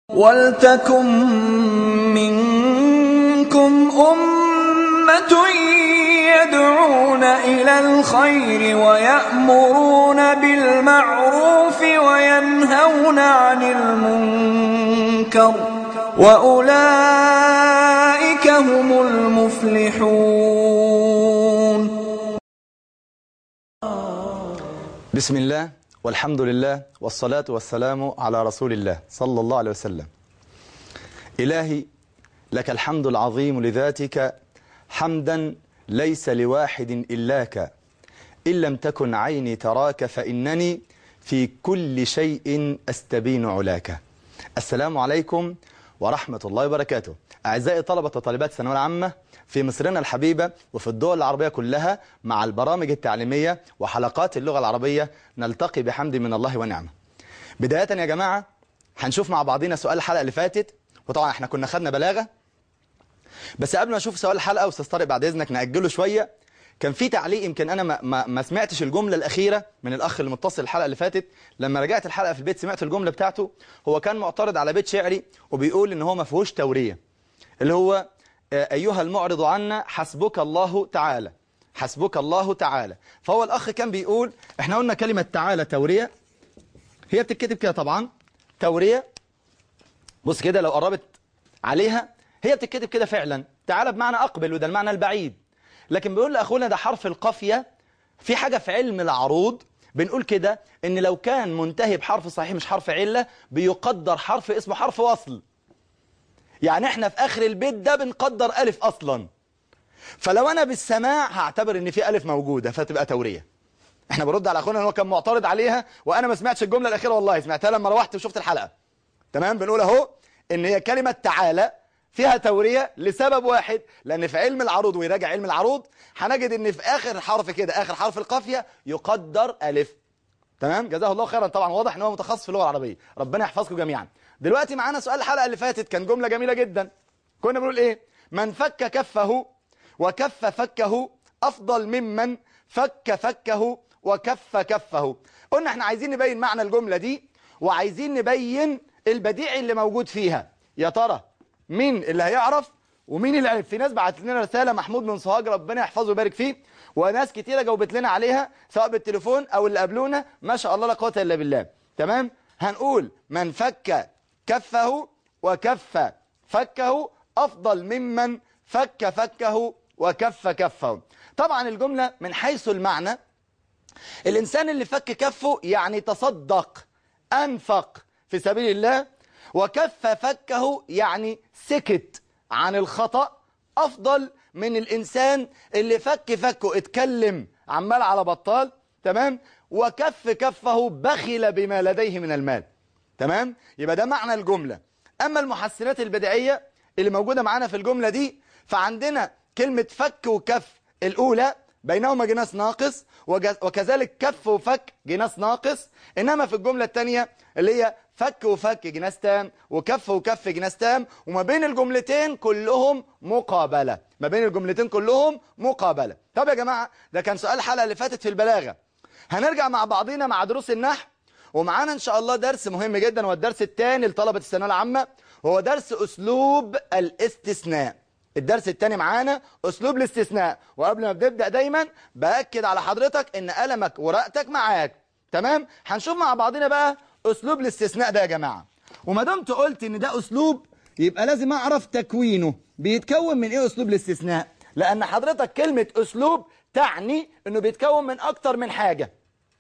وَلْتَكُن مِّنكُمْ أُمَّةٌ يَدْعُونَ إِلَى الْخَيْرِ وَيَأْمُرُونَ بِالْمَعْرُوفِ وَيَنْهَوْنَ عَنِ الْمُنكَرِ ۚ وَأُولَٰئِكَ هُمُ الْمُفْلِحُونَ بسم الله والحمد لله والصلاة والسلام على رسول الله صلى الله عليه وسلم إلهي لك الحمد العظيم لذاتك حمدا ليس لواحد إلاك إن لم تكن عيني تراك فإنني في كل شيء أستبين علاك السلام عليكم ورحمة الله وبركاته أعزائي طلبة وطالبات الثانوية العامة في مصرنا الحبيبة وفي الدول العربية كلها مع البرامج التعليمية وحلقات اللغة العربية نلتقي بحمد من الله ونعمة بداية يا جماعة هنشوف مع بعضنا سؤال الحلقة اللي فاتت وطبعا احنا كنا خدنا بلاغة بس قبل ما اشوف سؤال الحلقة واستاذ طارق بعد اذنك نأجله شوية كان في تعليق يمكن انا ما, ما, ما سمعتش الجملة الأخيرة من الأخ اللي متصل الحلقة اللي فاتت لما رجعت الحلقة في البيت سمعت الجملة بتاعته هو كان معترض على بيت شعري وبيقول ان هو ما فيهوش تورية اللي هو أيها المعرض عنا حسبك الله تعالى حسبك الله تعالى فهو الأخ كان بيقول احنا قلنا كلمة تعالى تورية هي بتتكتب كده طبعا تورية بص كده لو قربت عليها هي بتتكتب كده فعلا تعالى بمعنى أقبل وده المعنى البعيد لكن بيقول لأخونا ده حرف القافية في حاجة في علم العروض بنقول كده ان لو كان منتهي بحرف صحيح مش حرف علة بيقدر حرف اسمه حرف وصل يعني احنا في اخر البيت ده بنقدر الف اصلا فلو انا بالسماع هعتبر ان في الف موجودة فتبقى تورية احنا برد على اخونا ان هو كان معترض عليها وانا ما سمعتش الجملة الاخيرة والله سمعتها لما روحت وشفت الحلقة تمام بنقول اهو ان هي كلمة تعالى فيها تورية لسبب واحد لان في علم العروض ويراجع علم العروض هنجد ان في اخر حرف كده اخر حرف القافية يقدر الف تمام جزاه الله خيرا طبعا واضح ان هو متخصص في اللغة العربية ربنا يحفظكم جميعا دلوقتي معانا سؤال الحلقة اللي فاتت كان جملة جميلة جدا كنا بنقول ايه من فك كفه وكف فكه افضل ممن فك فكه وكف كفه قلنا احنا عايزين نبين معنى الجملة دي وعايزين نبين البديع اللي موجود فيها يا ترى مين اللي هيعرف ومين اللي عرف في ناس بعت لنا رسالة محمود من سوهاج ربنا يحفظه ويبارك فيه وناس كتيرة جاوبت لنا عليها سواء بالتليفون او اللي قابلونا ما شاء الله لا قوه الا بالله تمام هنقول من فك كفه وكف فكه أفضل ممن فك فكه وكف كفه طبعا الجملة من حيث المعنى الإنسان اللي فك كفه يعني تصدق أنفق في سبيل الله وكف فكه يعني سكت عن الخطأ أفضل من الإنسان اللي فك فكه اتكلم عمال على بطال تمام وكف كفه بخل بما لديه من المال تمام يبقى ده معنى الجملة أما المحسنات البديعية اللي موجودة معانا في الجملة دي فعندنا كلمة فك وكف الأولى بينهما جناس ناقص وكذلك كف وفك جناس ناقص إنما في الجملة الثانية اللي هي فك وفك جناس تام وكف وكف جناس تام وما بين الجملتين كلهم مقابلة ما بين الجملتين كلهم مقابلة طب يا جماعة ده كان سؤال الحلقة اللي فاتت في البلاغة هنرجع مع بعضينا مع دروس النحو ومعانا ان شاء الله درس مهم جدا هو الدرس الثاني لطلبة الثانويه العامة وهو درس اسلوب الاستثناء الدرس الثاني معانا اسلوب الاستثناء وقبل ما بنبدا دايما باكد على حضرتك ان قلمك ورقتك معاك تمام هنشوف مع بعضنا بقى اسلوب الاستثناء ده يا جماعه وما دمت قلت ان ده اسلوب يبقى لازم اعرف تكوينه بيتكون من ايه اسلوب الاستثناء لان حضرتك كلمه اسلوب تعني انه بيتكون من اكتر من حاجه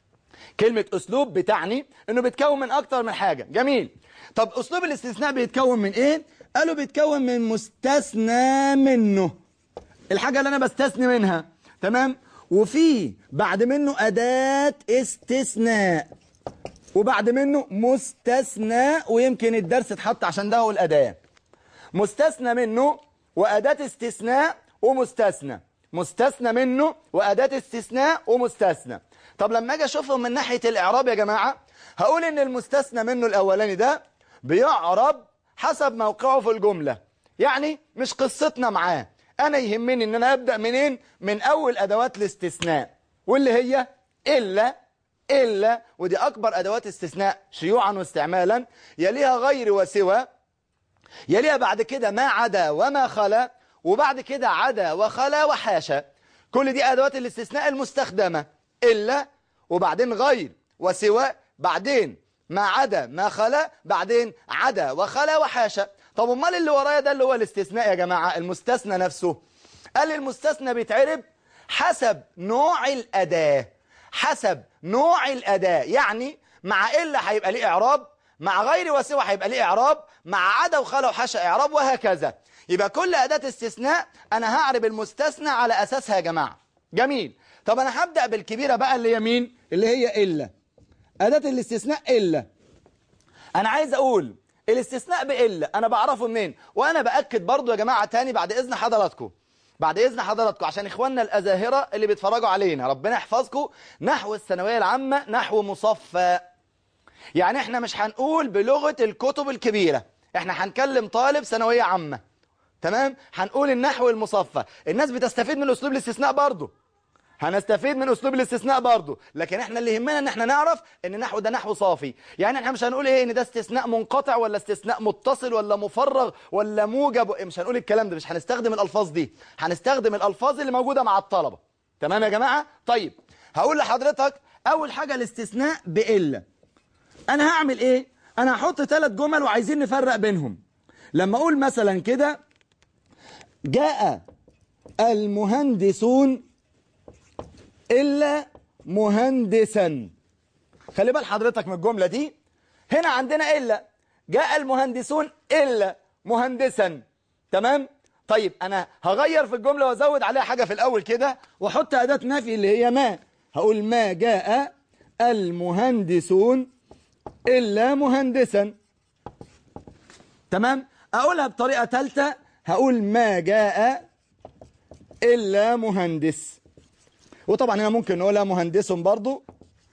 كلمة أسلوب بتعني أنه بيتكون من أكتر من حاجة جميل طب أسلوب الاستثناء بيتكون من إيه؟ قالوا بيتكون من مستثنى منه الحاجة اللي أنا بستثني منها تمام؟ وفي بعد منه أداة استثناء وبعد منه مستثنى ويمكن الدرس اتحط عشان ده هو الأداة مستثنى منه وأداة استثناء ومستثنى مستثنى منه وأداة استثناء ومستثنى طب لما اجي اشوفهم من ناحية الاعراب يا جماعة هقول ان المستثنى منه الاولاني ده بيعرب حسب موقعه في الجملة يعني مش قصتنا معاه انا يهمني ان انا ابدأ منين من اول ادوات الاستثناء واللي هي الا الا ودي اكبر ادوات استثناء شيوعا واستعمالا يليها غير وسوى يليها بعد كده ما عدا وما خلا وبعد كده عدا وخلا وحاشا كل دي أدوات الاستثناء المستخدمة إلا وبعدين غير وسواء بعدين ما عدا ما خلا بعدين عدا وخلا وحاشا طب امال اللي ورايا ده اللي هو الاستثناء يا جماعة المستثنى نفسه قال المستثنى بيتعرب حسب نوع الأداة حسب نوع الأداة يعني مع إلا هيبقى ليه إعراب مع غير وسوى هيبقى ليه إعراب مع عدا وخلا وحاشا إعراب وهكذا يبقى كل أداة استثناء أنا هعرب المستثنى على أساسها يا جماعة جميل طب أنا هبدأ بالكبيرة بقى اللي هي مين اللي هي إلا أداة الاستثناء إلا أنا عايز أقول الاستثناء بإلا أنا بعرفه منين وأنا بأكد برضو يا جماعة تاني بعد إذن حضراتكم بعد إذن حضراتكم عشان إخواننا الأزاهرة اللي بيتفرجوا علينا ربنا يحفظكم نحو الثانوية العامة نحو مصفى يعني احنا مش هنقول بلغة الكتب الكبيرة احنا هنكلم طالب ثانوية عامة تمام هنقول النحو المصفى الناس بتستفيد من اسلوب الاستثناء برضه هنستفيد من اسلوب الاستثناء برضه لكن احنا اللي يهمنا ان احنا نعرف ان النحو ده نحو صافي يعني احنا مش هنقول ايه ان ده استثناء منقطع ولا استثناء متصل ولا مفرغ ولا موجب مش هنقول الكلام ده مش هنستخدم الالفاظ دي هنستخدم الالفاظ اللي موجودة مع الطلبة تمام يا جماعة طيب هقول لحضرتك اول حاجة الاستثناء بإلا انا هعمل ايه انا هحط ثلاث جمل وعايزين نفرق بينهم لما اقول مثلا كده جاء المهندسون إلا مهندسا خلي بال حضرتك من الجملة دي هنا عندنا إلا جاء المهندسون إلا مهندسا تمام طيب أنا هغير في الجملة وأزود عليها حاجة في الأول كده وأحط أداة نفي اللي هي ما هقول ما جاء المهندسون إلا مهندسا تمام أقولها بطريقة ثالثة هقول ما جاء إلا مهندس وطبعا هنا ممكن نقولها مهندس برضو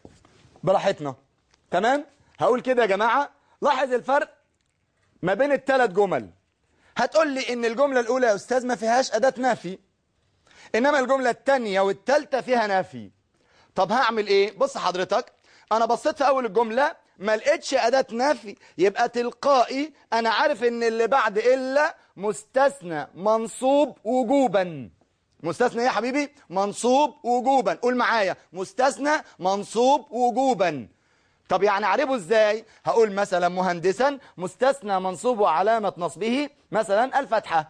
براحتنا تمام هقول كده يا جماعة لاحظ الفرق ما بين الثلاث جمل هتقول لي ان الجملة الاولى يا استاذ ما فيهاش اداة نفي انما الجملة الثانية والثالثة فيها نفي طب هعمل ايه بص حضرتك انا بصيت في اول الجملة ما لقيتش اداة نفي يبقى تلقائي انا عارف ان اللي بعد الا مستثنى منصوب وجوبا مستثنى يا حبيبي منصوب وجوبا قول معايا مستثنى منصوب وجوبا طب يعني اعربه ازاي هقول مثلا مهندسا مستثنى منصوب وعلامة نصبه مثلا الفتحة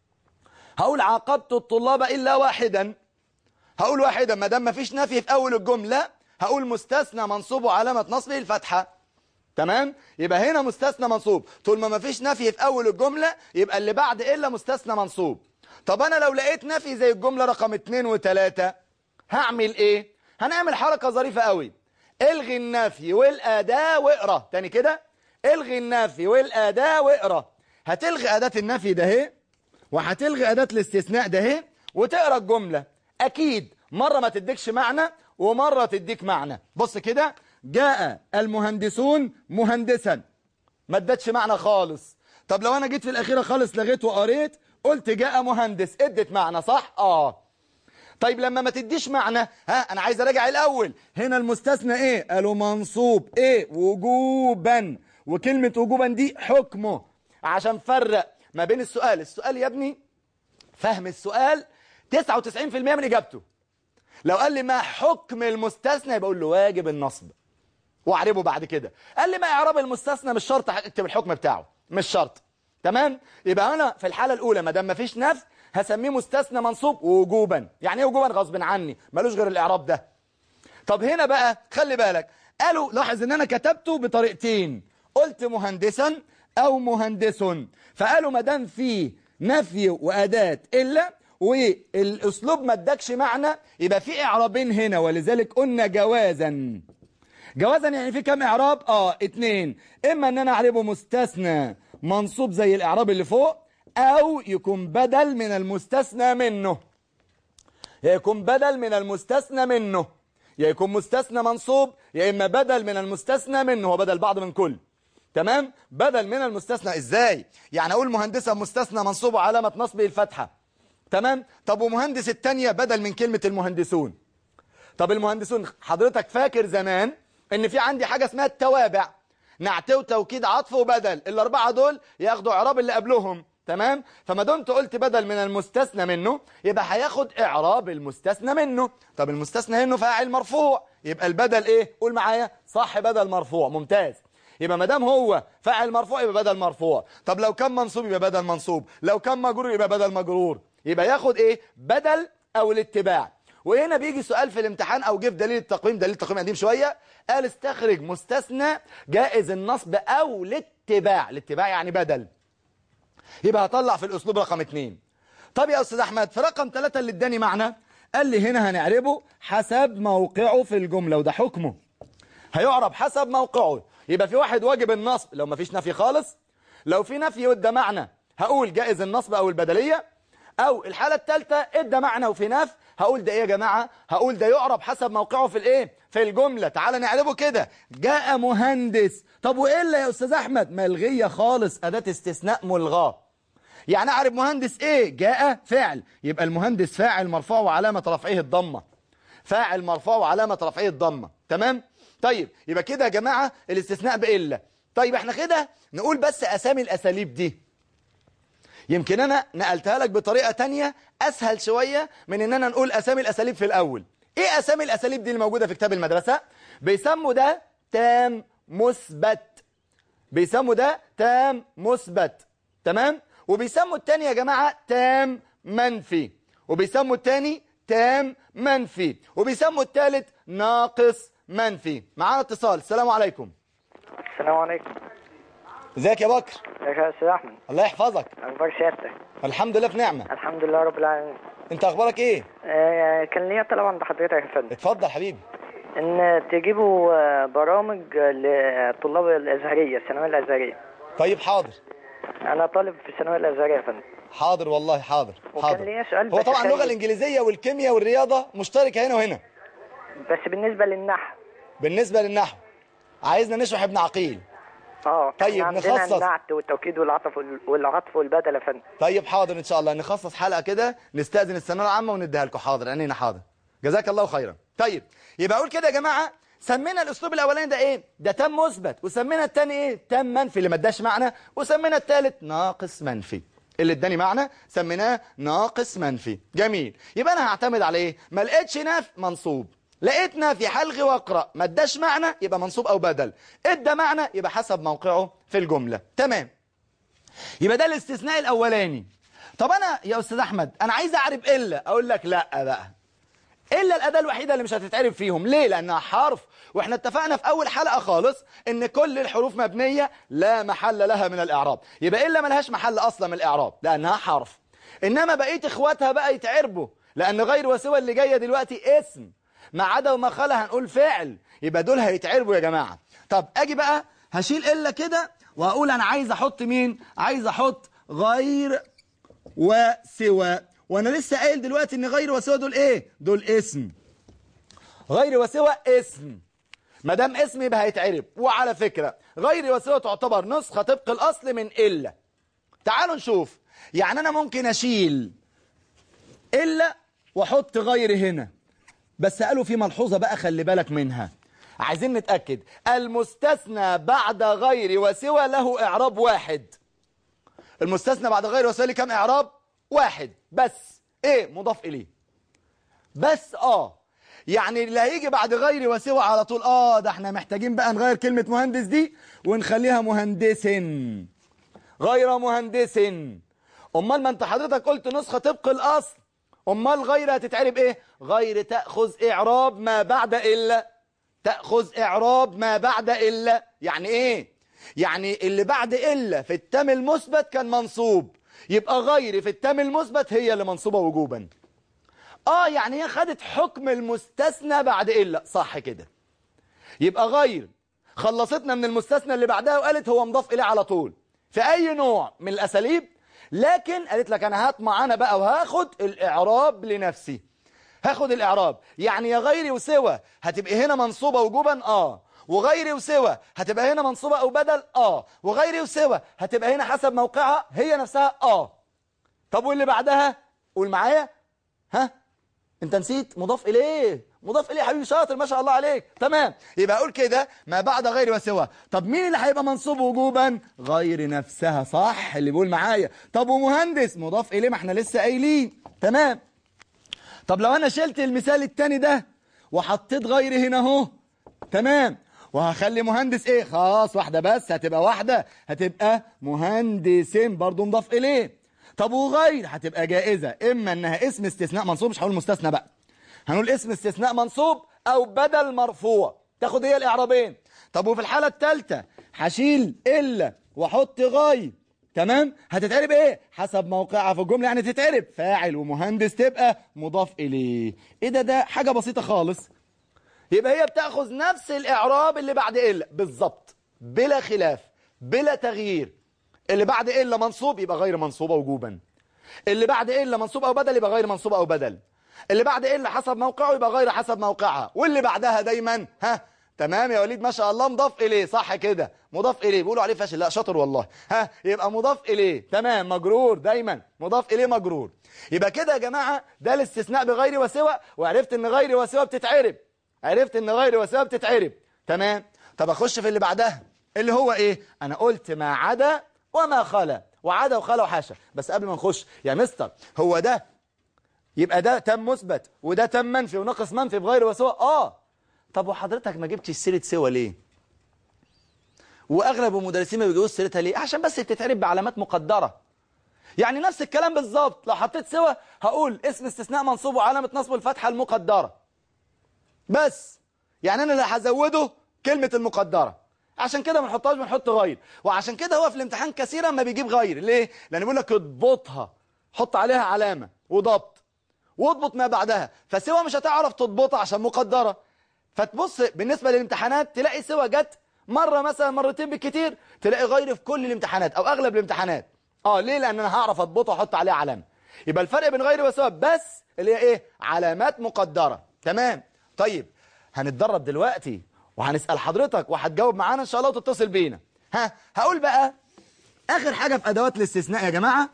هقول عاقبت الطلاب الا واحدا هقول واحدا ما دام مفيش نفي في اول الجملة هقول مستثنى منصوب وعلامة نصبه الفتحة تمام يبقى هنا مستثنى منصوب طول ما مفيش نفي في اول الجملة يبقى اللي بعد الا مستثنى منصوب طب انا لو لقيت نفي زي الجملة رقم 2 و3 هعمل ايه هنعمل حركة ظريفة قوي الغي النفي والاداة واقرا تاني كده الغي النفي والاداة واقرا هتلغي اداة النفي ده اهي وهتلغي اداة الاستثناء ده اهي وتقرا الجملة اكيد مرة ما تديكش معنى ومرة تديك معنى بص كده جاء المهندسون مهندسا ما ادتش معنى خالص طب لو انا جيت في الاخيرة خالص لغيت وقريت قلت جاء مهندس ادت معنى صح اه طيب لما ما تديش معنى ها انا عايز اراجع الاول هنا المستثنى ايه قالوا منصوب ايه وجوبا وكلمة وجوبا دي حكمه عشان فرق ما بين السؤال السؤال يا ابني فهم السؤال 99% من اجابته لو قال لي ما حكم المستثنى يبقى اقول له واجب النصب واعربه بعد كده قال لي ما اعراب المستثنى مش شرط اكتب الحكم بتاعه مش شرط تمام يبقى انا في الحالة الاولى ما دام مفيش نفي هسميه مستثنى منصوب وجوبا يعني ايه وجوبا غصب عني ملوش غير الاعراب ده طب هنا بقى خلي بالك قالوا لاحظ ان انا كتبته بطريقتين قلت مهندسا او مهندس فقالوا ما دام في نفي واداه الا والاسلوب ما ادكش معنى يبقى في اعرابين هنا ولذلك قلنا جوازا جوازا يعني في كام اعراب اه اتنين اما ان انا اعربه مستثنى منصوب زي الاعراب اللي فوق او يكون بدل من المستثنى منه يكون بدل من المستثنى منه يا يكون مستثنى منصوب يا اما بدل من المستثنى منه هو بدل بعض من كل تمام بدل من المستثنى ازاي يعني اقول مهندسة مستثنى منصوب وعلامة نصبه الفتحة تمام طب ومهندس التانية بدل من كلمة المهندسون طب المهندسون حضرتك فاكر زمان ان في عندي حاجة اسمها التوابع نعت وتوكيد عطف وبدل الاربعه دول ياخدوا اعراب اللي قبلهم تمام فما دمت قلت بدل من المستثنى منه يبقى هياخد اعراب المستثنى منه طب المستثنى منه فاعل مرفوع يبقى البدل ايه قول معايا صح بدل مرفوع ممتاز يبقى ما دام هو فاعل مرفوع يبقى بدل مرفوع طب لو كان منصوب يبقى بدل منصوب لو كان مجرور يبقى بدل مجرور يبقى ياخد ايه بدل او الاتباع وهنا بيجي سؤال في الامتحان او جه في دليل التقويم دليل التقويم قديم شويه قال استخرج مستثنى جائز النصب او الاتباع الاتباع يعني بدل يبقى هطلع في الاسلوب رقم اتنين طب يا استاذ احمد في رقم ثلاثة اللي اداني معنى قال لي هنا هنعربه حسب موقعه في الجملة وده حكمه هيعرب حسب موقعه يبقى في واحد واجب النصب لو ما فيش نفي خالص لو في نفي وده معنى هقول جائز النصب او البدلية او الحالة الثالثة ادى معنى وفي نفي هقول ده ايه يا جماعة هقول ده يعرب حسب موقعه في الايه في الجملة تعال نعربه كده جاء مهندس طب والا يا استاذ احمد ملغية خالص اداة استثناء ملغاه يعني اعرف مهندس ايه جاء فعل يبقى المهندس فاعل مرفوع وعلامة رفعه الضمة فاعل مرفوع وعلامة رفعه الضمة تمام طيب يبقى كده يا جماعة الاستثناء بإلا طيب احنا كده نقول بس اسامي الاساليب دي يمكن انا نقلتها لك بطريقة تانية اسهل شوية من ان انا نقول اسامي الاساليب في الاول ايه اسامي الاساليب دي الموجودة في كتاب المدرسة بيسموا ده تام مثبت بيسموا ده تام مثبت تمام وبيسموا التاني يا جماعة تام منفي وبيسموا التاني تام منفي وبيسموا التالت ناقص منفي معانا اتصال السلام عليكم السلام عليكم ازيك يا بكر ازيك يا استاذ احمد الله يحفظك اخبار سيادتك الحمد لله في نعمة الحمد لله رب العالمين انت اخبارك ايه آه كان ليا طلب عند حضرتك يا فندم اتفضل حبيبي ان تجيبوا آه، برامج للطلاب الازهريه الثانويه الازهريه طيب حاضر انا طالب في الثانويه الازهريه يا فندم حاضر والله حاضر وكان حاضر ليا سؤال هو بس طبعا اللغة خارج. الانجليزية والكيمياء والرياضة مشتركة هنا وهنا بس بالنسبه للنحو بالنسبة للنحو عايزنا نشرح ابن عقيل اه طيب، إحنا عندنا نخصص. النعت والتوكيد والعطف وال- والعطف والبدل يا فندم طيب حاضر ان شاء الله نخصص حلقة كده نستأذن الثانويه العامة ونديها لكم حاضر عينينا حاضر جزاك الله خيرا طيب يبقى اقول كده يا جماعة سمينا الاسلوب الاولاني ده ايه ده تم مثبت وسمينا الثاني ايه تم منفي اللي ما اداش معنى وسمينا الثالث ناقص منفي اللي اداني معنى سميناه ناقص منفي جميل يبقى انا هعتمد على ايه ما لقيتش ناف منصوب لقيت نافي حلغي واقرا ما اداش معنى يبقى منصوب او بدل ادى معنى يبقى حسب موقعه في الجملة تمام يبقى ده الاستثناء الاولاني طب انا يا استاذ احمد انا عايز اعرف الا اقول لك لا بقى الا الاداه الوحيده اللي مش هتتعرف فيهم ليه لانها حرف واحنا اتفقنا في اول حلقه خالص ان كل الحروف مبنيه لا محل لها من الاعراب يبقى الا ملهاش محل اصلا من الاعراب لانها حرف انما بقيه اخواتها بقى يتعربوا لان غير وسوى اللي جايه دلوقتي اسم ما عدا وما خلا هنقول فعل يبقى دول هيتعربوا يا جماعه طب اجي بقى هشيل الا كده وهقول انا عايز احط مين عايز احط غير وسوى وانا لسه قايل دلوقتي ان غير وسوى دول ايه دول اسم غير وسوى اسم ما دام اسم يبقى هيتعرب وعلى فكرة غير وسوى تعتبر نسخة طبق الاصل من الا تعالوا نشوف يعني انا ممكن اشيل الا واحط غير هنا بس قالوا في ملحوظة بقى خلي بالك منها عايزين نتأكد المستثنى بعد غير وسوى له اعراب واحد المستثنى بعد غير وسوى له كام اعراب واحد بس ايه مضاف اليه بس اه يعني اللي هيجي بعد غير وسوى على طول اه ده احنا محتاجين بقى نغير كلمة مهندس دي ونخليها مهندس غير مهندس امال ما انت حضرتك قلت نسخة طبق الاصل امال غير هتتعرب ايه غير تأخذ اعراب ما بعد الا تأخذ اعراب ما بعد الا يعني ايه يعني اللي بعد الا في التام المثبت كان منصوب يبقى غير في التام المثبت هي اللي منصوبة وجوبا اه يعني هي خدت حكم المستثنى بعد الا صح كده يبقى غير خلصتنا من المستثنى اللي بعدها وقالت هو مضاف اليه على طول في اي نوع من الاساليب لكن قالت لك انا هات معانا بقى وهاخد الاعراب لنفسي هاخد الاعراب يعني يا غيري وسوى هتبقى هنا منصوبة وجوبا اه وغيري وسوى هتبقى هنا منصوبة او بدل اه وغيري وسوى هتبقى هنا حسب موقعها هي نفسها اه طب واللي بعدها قول معايا ها انت نسيت مضاف اليه مضاف اليه يا حبيبي شاطر ما شاء الله عليك تمام يبقى اقول كده ما بعد غير وسوى طب مين اللي هيبقى منصوب وجوبا غير نفسها صح اللي بيقول معايا طب ومهندس مضاف اليه ما احنا لسه قايلين تمام طب لو انا شلت المثال التاني ده وحطيت غير هنا اهو تمام وهخلي مهندس ايه خلاص واحده بس هتبقى واحده هتبقى مهندسين برضو مضاف اليه طب وغير هتبقى جائزه اما انها اسم استثناء منصوب مش هقول مستثنى بقى هنقول اسم استثناء منصوب او بدل مرفوع تاخد هي الاعرابين طب وفي الحاله الثالثه هشيل الا واحط غير تمام هتتعرب ايه حسب موقعها في الجمله يعني تتعرب فاعل ومهندس تبقى مضاف اليه ايه ده ده حاجه بسيطه خالص يبقى هي بتاخذ نفس الاعراب اللي بعد الا بالظبط بلا خلاف بلا تغيير اللي بعد الا منصوب يبقى غير منصوبه وجوبا اللي بعد الا منصوب او بدل يبقى غير منصوب او بدل اللي بعد الا حسب موقعه يبقى غير حسب موقعها واللي بعدها دايما ها تمام يا وليد ما شاء الله مضاف اليه صح كده مضاف اليه بيقولوا عليه فاشل لا شاطر والله ها يبقى مضاف اليه تمام مجرور دايما مضاف اليه مجرور يبقى كده يا جماعه ده الاستثناء بغير وسوى وعرفت ان غير وسوى بتتعرب عرفت ان غير وسوى بتتعرب تمام طب اخش في اللي بعدها اللي هو ايه انا قلت ما عدا وما خلا وعدا وخلا وحاشا بس قبل ما نخش يا مستر هو ده يبقى ده تم مثبت وده تم منفي وناقص منفي بغير وسوى اه طب وحضرتك ما جبتش سيره سوى ليه واغلب المدرسين ما بيجيبوش سيرتها ليه عشان بس بتتعرب بعلامات مقدره يعني نفس الكلام بالظبط لو حطيت سوى هقول اسم استثناء منصوب وعلامه نصبه الفتحه المقدره بس يعني انا اللي هزوده كلمه المقدره عشان كده ما نحطهاش بنحط غير وعشان كده هو في الامتحان كثيرا ما بيجيب غير ليه لان بيقول لك اضبطها حط عليها علامه وضبط واضبط ما بعدها فسوى مش هتعرف تضبطها عشان مقدره فتبص بالنسبه للامتحانات تلاقي سوى جت مره مثلا مرتين بالكتير تلاقي غير في كل الامتحانات او اغلب الامتحانات اه ليه لان انا هعرف اضبطها واحط عليها علامه يبقى الفرق بين غير وسوى بس اللي هي ايه علامات مقدره تمام طيب هنتدرب دلوقتي وهنسال حضرتك وهتجاوب معانا ان شاء الله وتتصل بينا ها هقول بقى اخر حاجه في ادوات الاستثناء يا جماعه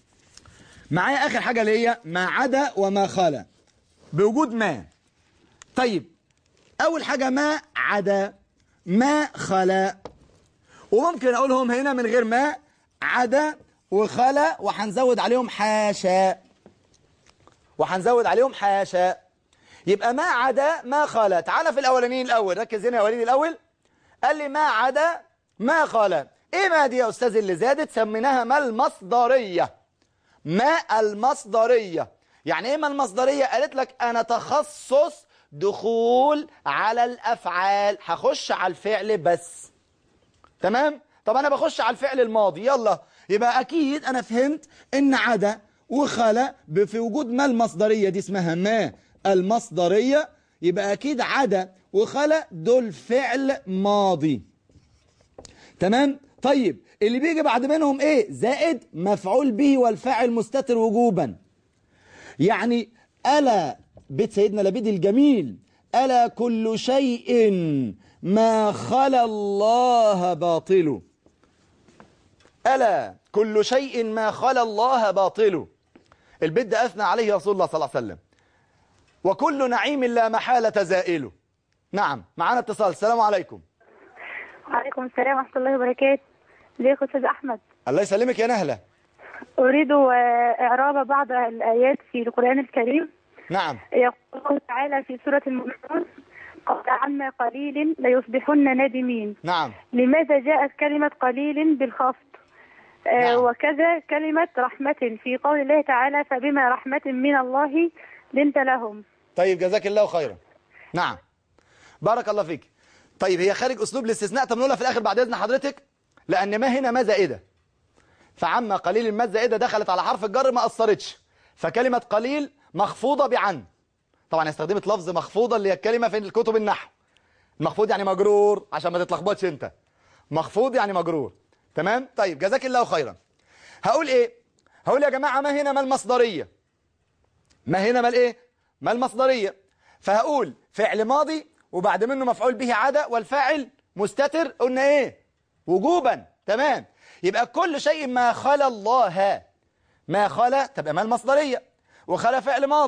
معايا اخر حاجه اللي هي ما عدا وما خلا بوجود ما طيب اول حاجه ما عدا ما خلا وممكن اقولهم هنا من غير ما عدا وخلا وهنزود عليهم حاشا وهنزود عليهم حاشا يبقى ما عدا ما خلا تعالى في الاولانيين الاول ركز هنا يا وليد الاول قال لي ما عدا ما خلا ايه ما دي يا استاذ اللي زادت سميناها ما المصدريه ما المصدريه يعني ايه ما المصدريه قالت لك انا تخصص دخول على الافعال هخش على الفعل بس تمام طب انا بخش على الفعل الماضي يلا يبقى اكيد انا فهمت ان عدا وخلا في وجود ما المصدريه دي اسمها ما المصدريه يبقى اكيد عدا وخلا دول فعل ماضي تمام طيب اللي بيجي بعد منهم ايه زائد مفعول به والفاعل مستتر وجوبا يعني ألا بيت سيدنا لبيد الجميل ألا كل شيء ما خلا الله باطل ألا كل شيء ما خلا الله باطل البيت ده أثنى عليه رسول الله صلى الله عليه وسلم وكل نعيم لا محالة زائل نعم معنا اتصال السلام عليكم وعليكم السلام ورحمة الله وبركاته ازيك يا أستاذ أحمد الله يسلمك يا نهلة أريد آه، إعراب بعض الآيات في القرآن الكريم نعم يقول الله تعالى في سورة المؤمنون قال عما قليل ليصبحن نادمين نعم لماذا جاءت كلمة قليل بالخفض آه، نعم. وكذا كلمة رحمة في قول الله تعالى فبما رحمة من الله لنت لهم طيب جزاك الله خيرا نعم بارك الله فيك طيب هي خارج اسلوب الاستثناء طب نقولها في الاخر بعد اذن حضرتك لان ما هنا ما زائده فعما قليل ما زائده دخلت على حرف الجر ما اثرتش فكلمه قليل مخفوضه بعن طبعا استخدمت لفظ مخفوضه اللي هي الكلمه في الكتب النحو مخفوض يعني مجرور عشان ما تتلخبطش انت مخفوض يعني مجرور تمام طيب جزاك الله خيرا هقول ايه هقول يا جماعه ما هنا ما المصدريه ما هنا ما الايه ما المصدريه فهقول فعل ماضي وبعد منه مفعول به عدا والفاعل مستتر قلنا ايه وجوبا تمام يبقى كل شيء ما خلا الله ما خلا تبقى ما المصدريه وخلا فعل ماضي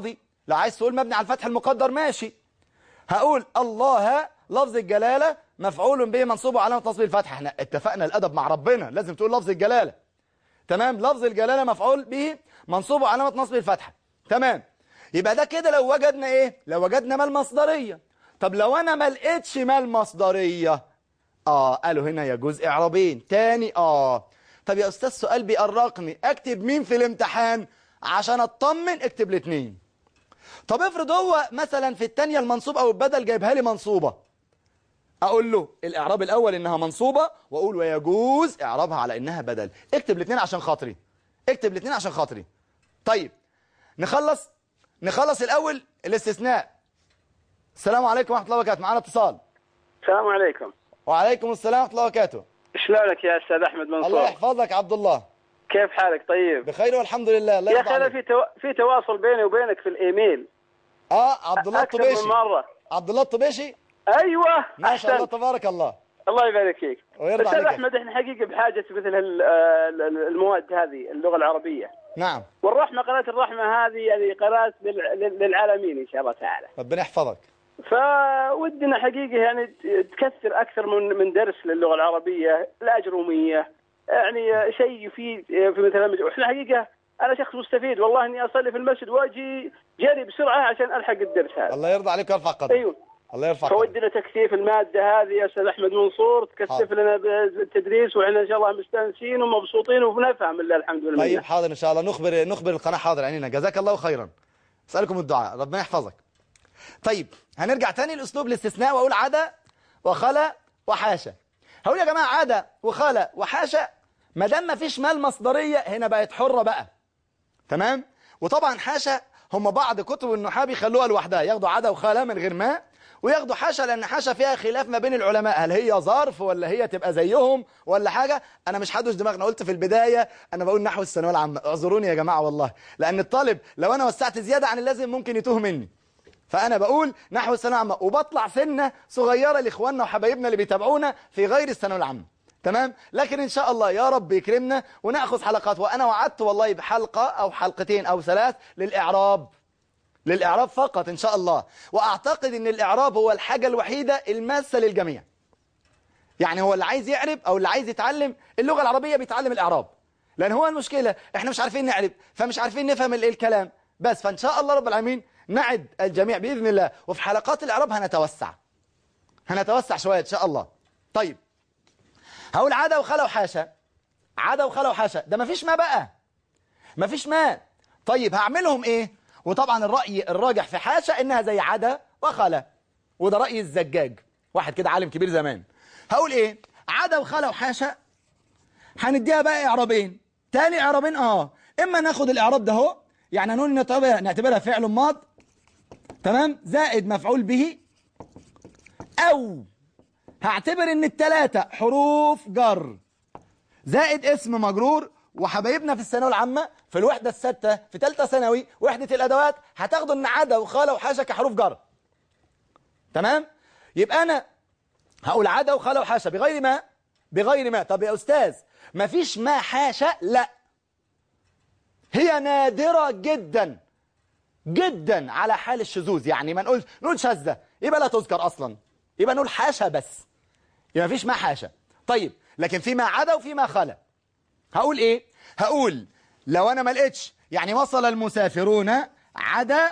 لو عايز تقول مبني على الفتح المقدر ماشي هقول الله لفظ الجلالة مفعول به منصوب وعلامة نصب الفتح احنا اتفقنا الأدب مع ربنا لازم تقول لفظ الجلالة تمام لفظ الجلالة مفعول به منصوب وعلامة نصب الفتحة تمام يبقى ده كده لو وجدنا ايه لو وجدنا ما المصدرية طب لو انا ما لقيتش ما المصدرية اه قالوا هنا يجوز اعرابين تاني اه طب يا استاذ سؤال بيقرقني اكتب مين في الامتحان عشان اطمن اكتب الاثنين طب افرض هو مثلا في الثانيه المنصوب او البدل جايبها لي منصوبة اقول له الاعراب الاول انها منصوبة واقول ويجوز اعرابها على انها بدل اكتب الاثنين عشان خاطري اكتب الاثنين عشان خاطري طيب نخلص نخلص الاول الاستثناء السلام عليكم ورحمه الله وبركاته معانا اتصال السلام عليكم وعليكم السلام ورحمه الله وبركاته شلونك يا استاذ احمد الله منصور يحفظك عبد الله كيف حالك طيب بخير والحمد لله الله يا يرضى اخي انا عليك في تو... في تواصل بيني وبينك في الايميل اه عبد الله اكثر من الطبيشي مره عبد الله الطبيشي ايوه ما شاء الله أحسنت. تبارك الله الله يبارك فيك ويرضى استاذ عليك. احمد احنا حقيقه بحاجه مثل هال- آه، المواد هذه اللغه العربيه نعم والرحمه قناه الرحمه هذه يعني قناه للع- لل- للعالمين ان شاء الله تعالى ربنا يحفظك فودنا حقيقه يعني ت- تكثر اكثر من من درس للغه العربيه الاجروميه يعني شيء يفيد في مثل المج- واحنا حقيقه انا شخص مستفيد والله اني اصلي في المسجد واجي جري بسرعه عشان الحق الدرس هذا الله يرضى عليك ويرفع قدرك ايوه الله يرفع قدرك فودنا تكثيف الماده هذه يا استاذ احمد منصور تكثف حاضر. لنا بالتدريس واحنا ان شاء الله مستانسين ومبسوطين وبنفهم لله الحمد لله طيب حاضر ان شاء الله نخبر نخبر القناه حاضر عينينا جزاك الله خيرا اسالكم الدعاء ربنا يحفظك طيب هنرجع تاني لاسلوب الاستثناء واقول عدا وخلا وحاشا هقول يا جماعه عدا وخلا وحاشا ما دام ما فيش مال مصدريه هنا بقت حره بقى تمام وطبعا حاشا هم بعض كتب النحاة بيخلوها لوحدها ياخدوا عدا وخلا من غير ما وياخدوا حاشا لان حاشا فيها خلاف ما بين العلماء هل هي ظرف ولا هي تبقى زيهم ولا حاجة انا مش حدوش دماغنا قلت في البداية انا بقول نحو الثانويه العامة اعذروني يا جماعة والله لان الطالب لو انا وسعت زيادة عن اللازم ممكن يتوه مني فانا بقول نحو الثانويه العامه وبطلع سنه صغيره لاخواننا وحبايبنا اللي بيتابعونا في غير الثانويه العامه تمام لكن ان شاء الله يا رب يكرمنا وناخذ حلقات وانا وعدت والله بحلقه او حلقتين او ثلاث للاعراب للاعراب فقط ان شاء الله واعتقد ان الاعراب هو الحاجه الوحيده الماسه للجميع يعني هو اللي عايز يعرب او اللي عايز يتعلم اللغه العربيه بيتعلم الاعراب لان هو المشكله احنا مش عارفين نعرب فمش عارفين نفهم ال- الكلام بس فان شاء الله رب العالمين نعد الجميع باذن الله وفي حلقات الاعراب هنتوسع هنتوسع شويه ان شاء الله طيب هقول عدا وخلا وحاشا عدا وخلا وحاشا ده مفيش ما بقى مفيش ما طيب هعملهم ايه وطبعا الرأي الراجح في حاشا انها زي عدا وخلا وده رأي الزجاج واحد كده عالم كبير زمان هقول ايه عدا وخلا وحاشا هنديها بقى اعرابين تاني اعرابين اه اما ناخد الاعراب ده اهو يعني هنقول نعتبرها نعتبرها فعل ماض تمام زائد مفعول به او هعتبر ان التلاتة حروف جر زائد اسم مجرور وحبايبنا في الثانويه العامه في الوحده السادسه في ثالثه ثانوي وحده الادوات هتاخدوا ان عدا وخاله وحاشا كحروف جر تمام يبقى انا هقول عدا وخاله وحاشا بغير ما بغير ما طب يا استاذ مفيش ما حاشا لا هي نادره جدا جدا على حال الشذوذ يعني ما نقول نقول شاذة يبقى لا تذكر اصلا يبقى نقول حاشا بس يبقى مفيش ما حاشا طيب لكن في ما عدا وفي ما خلا هقول ايه هقول لو انا ما لقيتش يعني وصل المسافرون عدا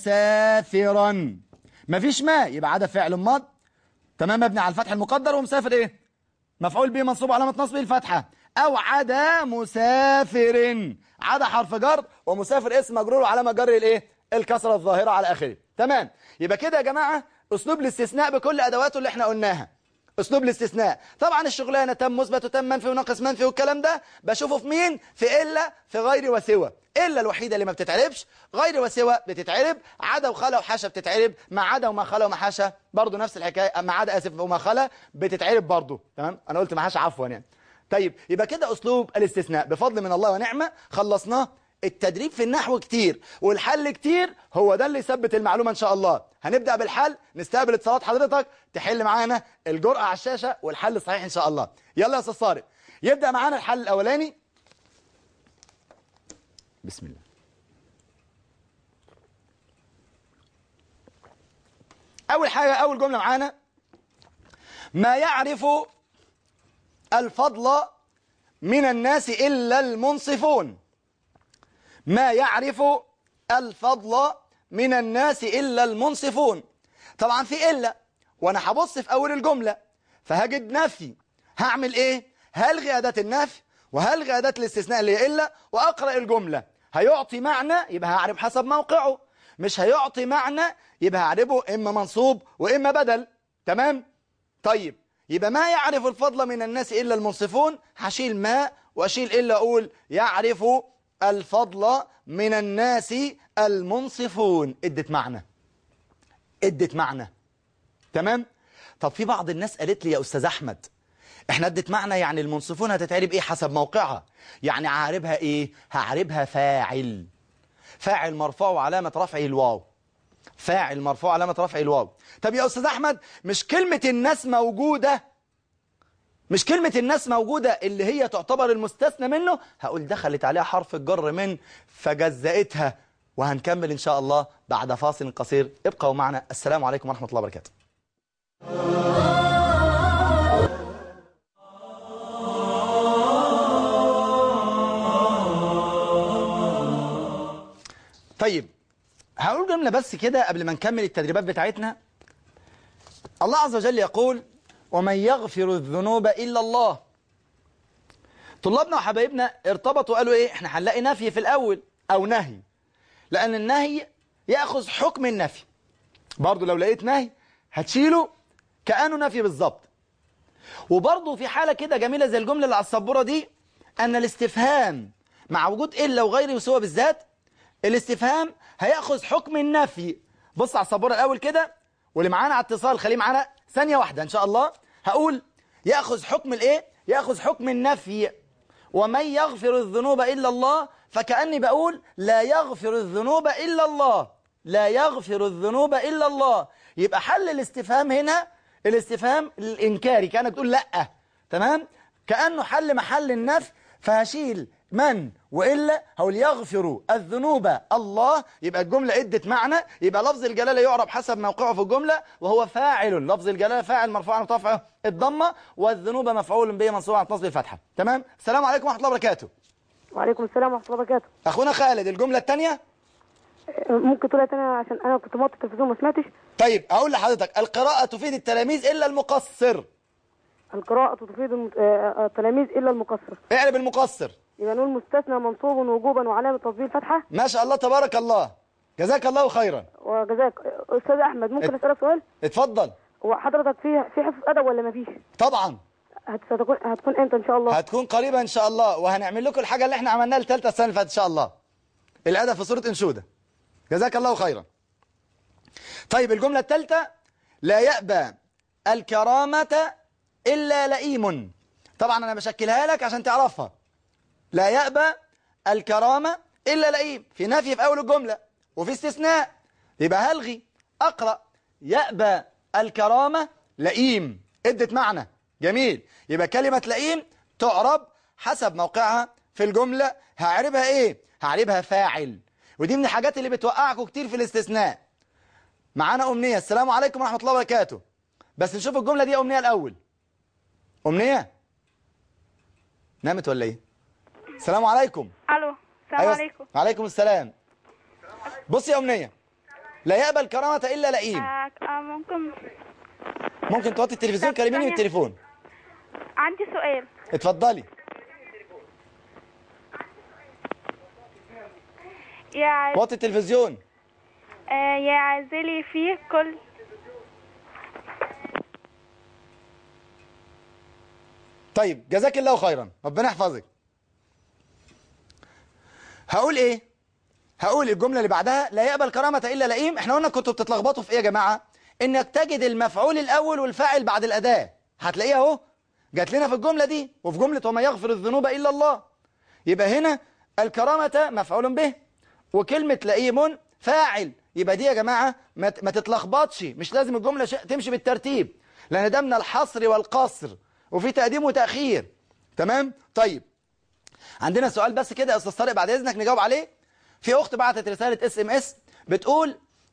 مسافرا مفيش ما يبقى عدا فعل ماض تمام مبني على الفتح المقدر ومسافر ايه مفعول به منصوب علامه نصبه الفتحه او عدا مسافر عدا حرف جر ومسافر اسم مجرور وعلامه جر الايه الكسره الظاهره على اخره تمام يبقى كده يا جماعه اسلوب الاستثناء بكل ادواته اللي احنا قلناها اسلوب الاستثناء طبعا الشغلانه تم مثبت وتم منفي وناقص منفي والكلام ده بشوفه في مين في الا في غير وسوى الا الوحيده اللي ما بتتعربش غير وسوى بتتعرب عدا وخلا وحاشا بتتعرب ما عدا وما خلا وما حاشا برضه نفس الحكايه ما عدا اسف وما خلا بتتعرب برضه تمام انا قلت ما حاشا عفوا يعني طيب يبقى كده اسلوب الاستثناء بفضل من الله ونعمه خلصناه التدريب في النحو كتير والحل كتير هو ده اللي يثبت المعلومة إن شاء الله هنبدأ بالحل نستقبل اتصالات حضرتك تحل معانا الجرأة على الشاشة والحل صحيح إن شاء الله يلا يا أستاذ صارق يبدأ معانا الحل الأولاني بسم الله أول حاجة أول جملة معانا ما يعرف الفضل من الناس إلا المنصفون ما يعرف الفضل من الناس إلا المنصفون طبعا في إلا وأنا هبص في أول الجملة فهجد نفي هعمل إيه هلغي أداة النفي وهلغي أداة الاستثناء اللي هي إلا وأقرأ الجملة هيعطي معنى يبقى هعرف حسب موقعه مش هيعطي معنى يبقى هعرفه إما منصوب وإما بدل تمام طيب يبقى ما يعرف الفضل من الناس إلا المنصفون هشيل ما وأشيل إلا أقول يعرف الفضل من الناس المنصفون ادت معنى ادت معنى تمام طب في بعض الناس قالت لي يا أستاذ أحمد احنا ادت معنى يعني المنصفون هتتعرب ايه حسب موقعها يعني هعربها ايه هعربها فاعل فاعل مرفوع وعلامة رفعه الواو فاعل مرفوع علامة رفعه الواو طب يا أستاذ أحمد مش كلمة الناس موجودة مش كلمة الناس موجودة اللي هي تعتبر المستثنى منه هقول دخلت عليها حرف الجر من فجزأتها وهنكمل إن شاء الله بعد فاصل قصير ابقوا معنا السلام عليكم ورحمة الله وبركاته طيب هقول جملة بس كده قبل ما نكمل التدريبات بتاعتنا الله عز وجل يقول ومن يغفر الذنوب إلا الله طلابنا وحبايبنا ارتبطوا قالوا ايه احنا هنلاقي نفي في الأول أو نهي لأن النهي يأخذ حكم النفي برضو لو لقيت نهي هتشيله كأنه نفي بالظبط وبرضو في حالة كده جميلة زي الجملة اللي على السبورة دي أن الاستفهام مع وجود إلا وغيره يسوى بالذات الاستفهام هيأخذ حكم النفي بص على السبورة الأول كده واللي معانا على اتصال خليه معانا ثانية واحدة إن شاء الله هقول يأخذ حكم الإيه؟ يأخذ حكم النفي ومن يغفر الذنوب إلا الله فكأني بقول لا يغفر الذنوب إلا الله لا يغفر الذنوب إلا الله يبقى حل الاستفهام هنا الاستفهام الإنكاري كأنك تقول لأ تمام كأنه حل محل النفي فهشيل من وإلا هقول يغفر الذنوب الله يبقى الجملة ادت معنى يبقى لفظ الجلالة يعرب حسب موقعه في الجملة وهو فاعل لفظ الجلالة فاعل مرفوع عن رفعه الضمة والذنوب مفعول به منصوب عن نصب الفتحة تمام السلام عليكم ورحمة الله وبركاته وعليكم السلام ورحمة الله وبركاته أخونا خالد الجملة الثانية ممكن تقولها تاني عشان أنا كنت موطي التلفزيون ما سمعتش طيب أقول لحضرتك القراءة تفيد التلاميذ إلا المقصر القراءة تفيد المت- آه، آه، التلاميذ إلا المقصر اعرب المقصر يبقى نقول مستثنى منصوب وجوبا وعلامة تصدير فتحة ما شاء الله تبارك الله جزاك الله خيرا وجزاك أستاذ أحمد ممكن ات- أسألك سؤال اتفضل هو حضرتك في في حفظ أدب ولا ما فيش طبعا هت- ستكون هتكون امتى ان شاء الله هتكون قريبة إن شاء الله وهنعمل لكم الحاجة اللي احنا عملناها الثالثة السنة اللي فاتت إن شاء الله الأدب في سورة أنشودة جزاك الله خيرا طيب الجملة الثالثة لا يأبى الكرامة إلا لئيم طبعا أنا بشكلها لك عشان تعرفها لا يأبى الكرامة إلا لئيم في نفي في أول الجملة وفي استثناء يبقى هلغي أقرأ يأبى الكرامة لئيم ادت معنى جميل يبقى كلمة لئيم تعرب حسب موقعها في الجملة هعربها ايه هعربها فاعل ودي من الحاجات اللي بتوقعكم كتير في الاستثناء معانا أمنية السلام عليكم ورحمة الله وبركاته بس نشوف الجملة دي أمنية الأول أمنية نامت ولا ايه السلام عليكم الو السلام أيوة، عليكم عليكم السلام بصي يا أمنية لا يقبل كرامة إلا لئيم آه آه، ممكن ممكن توطي التلفزيون طب كلميني ثانية. بالتليفون عندي سؤال اتفضلي يا ع- وطي التلفزيون آه يا عازلي في كل طيب جزاك الله خيرا ربنا يحفظك هقول ايه هقول الجملة اللي بعدها لا يقبل كرامة إلا لئيم احنا قلنا كنتوا بتتلخبطوا في ايه يا جماعة انك تجد المفعول الاول والفاعل بعد الاداة هتلاقيها اهو جات لنا في الجملة دي وفي جملة وما يغفر الذنوب إلا الله يبقى هنا الكرامة مفعول به وكلمة لئيم فاعل يبقى دي يا جماعة ما ت- ما تتلخبطش مش لازم الجملة ش- تمشي بالترتيب لأن ده من الحصر والقصر وفي تقديم وتأخير تمام طيب عندنا سؤال بس كده يا استاذ طارق بعد اذنك نجاوب عليه في اخت بعتت رساله اس ام اس بتقول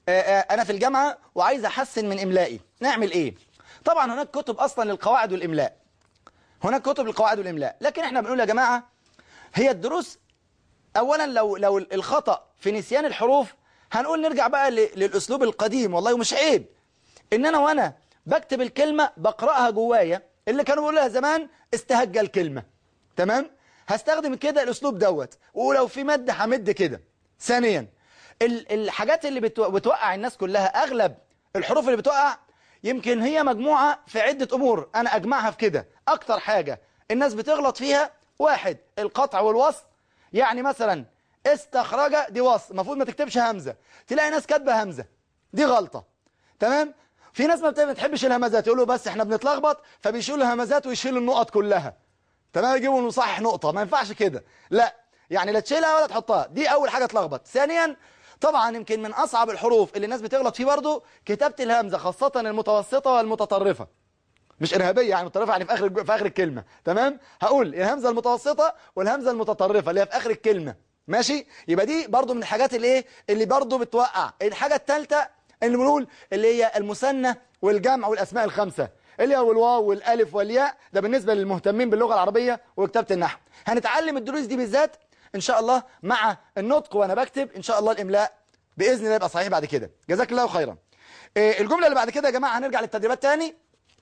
آه، آه، انا في الجامعه وعايز احسن من املائي نعمل ايه طبعا هناك كتب اصلا للقواعد والاملاء هناك كتب للقواعد والاملاء لكن احنا بنقول يا جماعه هي الدروس اولا لو لو الخطا في نسيان الحروف هنقول نرجع بقى ل- للاسلوب القديم والله ومش عيب ان انا وانا بكتب الكلمه بقراها جوايا اللي كانوا بيقولوا لها زمان استهجى الكلمه تمام هستخدم كده الاسلوب دوت ولو في مد همد كده ثانيا ال- الحاجات اللي بتو- بتوقع الناس كلها اغلب الحروف اللي بتوقع يمكن هي مجموعه في عده امور انا اجمعها في كده اكتر حاجه الناس بتغلط فيها واحد القطع والوصل يعني مثلا استخرج دي وصل المفروض ما تكتبش همزه تلاقي ناس كاتبه همزه دي غلطه تمام في ناس ما بت- ما بتحبش الهمزات يقولوا بس احنا بنتلخبط فبيشيلوا الهمزات ويشيلوا النقط كلها تمام يجيبوا نصحح نقطه ما ينفعش كده لا يعني لا تشيلها ولا تحطها دي اول حاجه تلخبط ثانيا طبعا يمكن من اصعب الحروف اللي الناس بتغلط فيه برضه كتابه الهمزه خاصه المتوسطه والمتطرفه مش ارهابيه يعني متطرفه يعني في اخر الج- في اخر الكلمه تمام هقول الهمزه المتوسطه والهمزه المتطرفه اللي هي في اخر الكلمه ماشي يبقى دي برضو من الحاجات اللي ايه اللي برضو بتوقع الحاجه الثالثه اللي بنقول اللي هي المثنى والجمع والاسماء الخمسه اللي هو الواو والالف والياء ده بالنسبه للمهتمين باللغه العربيه وكتابه النحو هنتعلم الدروس دي بالذات ان شاء الله مع النطق وانا بكتب ان شاء الله الاملاء باذن الله يبقى صحيح بعد كده جزاك الله خيرا إيه الجمله اللي بعد كده يا جماعه هنرجع للتدريبات تاني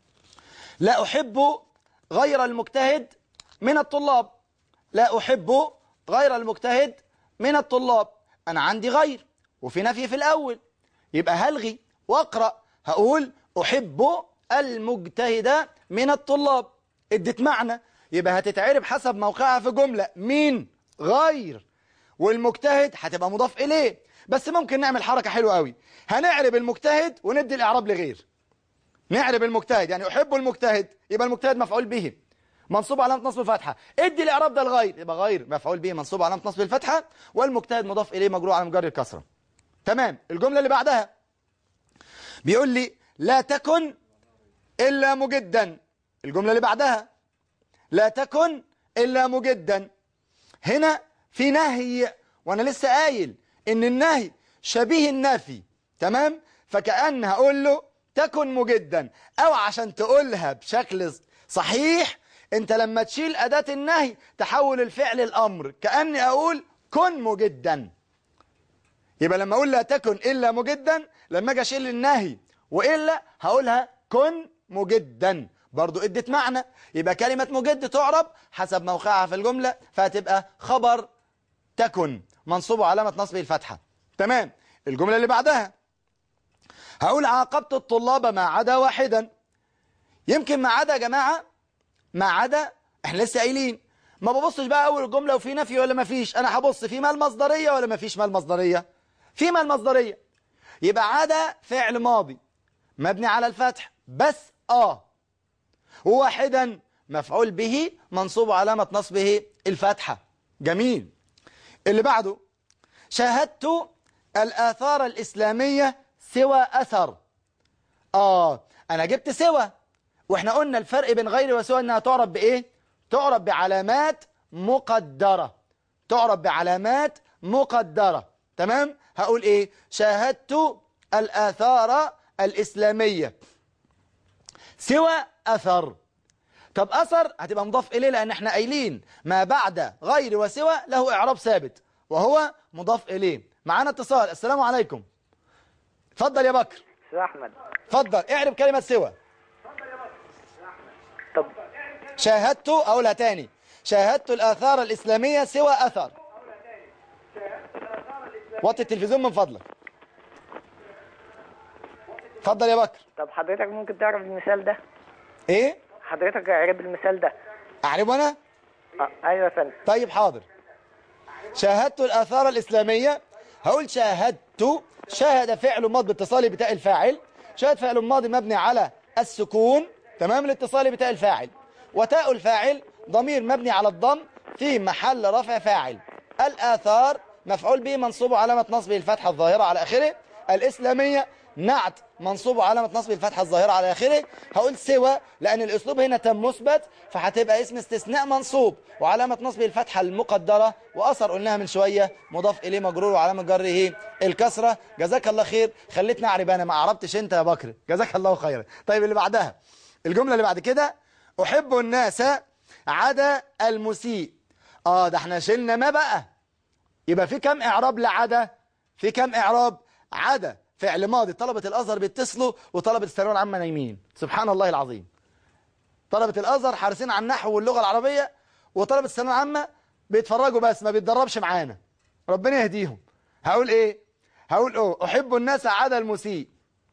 لا أحب غير المجتهد من الطلاب لا أحب غير المجتهد من الطلاب أنا عندي غير وفي نفي في الأول يبقى هلغي وأقرأ هقول أحب المجتهد من الطلاب ادت معنى يبقى هتتعرب حسب موقعها في جملة مين غير والمجتهد هتبقى مضاف إليه بس ممكن نعمل حركة حلوة قوي هنعرب المجتهد وندي الإعراب لغير نعرب المجتهد يعني أحب المجتهد يبقى المجتهد مفعول به منصوب علامة نصب الفتحة ادي الإعراب ده الغير يبقى غير مفعول به منصوب علامة نصب الفتحة والمجتهد مضاف إليه مجرور على مجرد الكسرة تمام الجملة اللي بعدها بيقول لي لا تكن إلا مجدا الجملة اللي بعدها لا تكن إلا مجدا هنا في نهي وأنا لسه قايل إن النهي شبيه النفي تمام فكأن هقول له تكن مجدا أو عشان تقولها بشكل صحيح أنت لما تشيل أداة النهي تحول الفعل الأمر كأني أقول كن مجدا يبقى لما أقول لا تكن إلا مجدا لما أجي أشيل النهي وإلا هقولها كن مجدا برضو ادت معنى يبقى كلمة مجد تعرب حسب موقعها في الجملة فهتبقى خبر تكن منصوب علامة نصبه الفتحة تمام الجملة اللي بعدها هقول عاقبت الطلاب ما عدا واحدا يمكن ما عدا يا جماعة ما عدا احنا لسه قايلين ما ببصش بقى اول الجملة وفي نفي ولا ما فيش انا هبص في ما المصدرية ولا ما فيش ما المصدرية في ما المصدرية يبقى عدا فعل ماضي مبني على الفتح بس اه وواحدا مفعول به منصوب علامة نصبه الفتحة جميل اللي بعده شاهدت الآثار الإسلامية سوى أثر آه أنا جبت سوى وإحنا قلنا الفرق بين غير وسوى إنها تعرب بإيه تعرب بعلامات مقدرة تعرب بعلامات مقدرة تمام هقول إيه شاهدت الآثار الإسلامية سوى أثر طب أثر هتبقى مضاف إليه لأن احنا قايلين ما بعد غير وسوى له إعراب ثابت وهو مضاف إليه معانا اتصال السلام عليكم اتفضل يا بكر استاذ احمد اتفضل اعرب كلمة سوى طب شاهدت أقولها تاني شاهدت الآثار الإسلامية سوى أثر وطي التلفزيون من فضلك اتفضل يا بكر طب حضرتك ممكن تعرف المثال ده ايه حضرتك اعرب المثال ده اعربه انا آه. ايوه يا فندم طيب حاضر شاهدت الآثار الإسلامية هقول شاهدت شاهد فعل ماض باتصال بتاء الفاعل شاهد فعل ماضي مبني على السكون تمام الاتصال بتاء الفاعل وتاء الفاعل ضمير مبني على الضم في محل رفع فاعل الآثار مفعول به منصوب علامة نصبه الفتحة الظاهرة على آخره الإسلامية نعت منصوب وعلامة نصب الفتحة الظاهرة على آخره هقول سوى لأن الأسلوب هنا تم مثبت فهتبقى اسم استثناء منصوب وعلامة نصب الفتحة المقدرة وأثر قلناها من شوية مضاف إليه مجرور وعلامة جره الكسرة جزاك الله خير خليتني أعرب أنا ما عربتش أنت يا بكر جزاك الله خيرا طيب اللي بعدها الجملة اللي بعد كده أحب الناس عدا المسيء آه ده احنا شلنا ما بقى يبقى في كم إعراب لعدا في كم إعراب عدا فعل ماضي طلبة الأزهر بيتصلوا وطلبة الثانوية العامة نايمين سبحان الله العظيم طلبة الأزهر حارسين على النحو واللغة العربية وطلبة الثانوية العامة بيتفرجوا بس ما بيتدربش معانا ربنا يهديهم هقول ايه هقول اه احب الناس عدا المسيء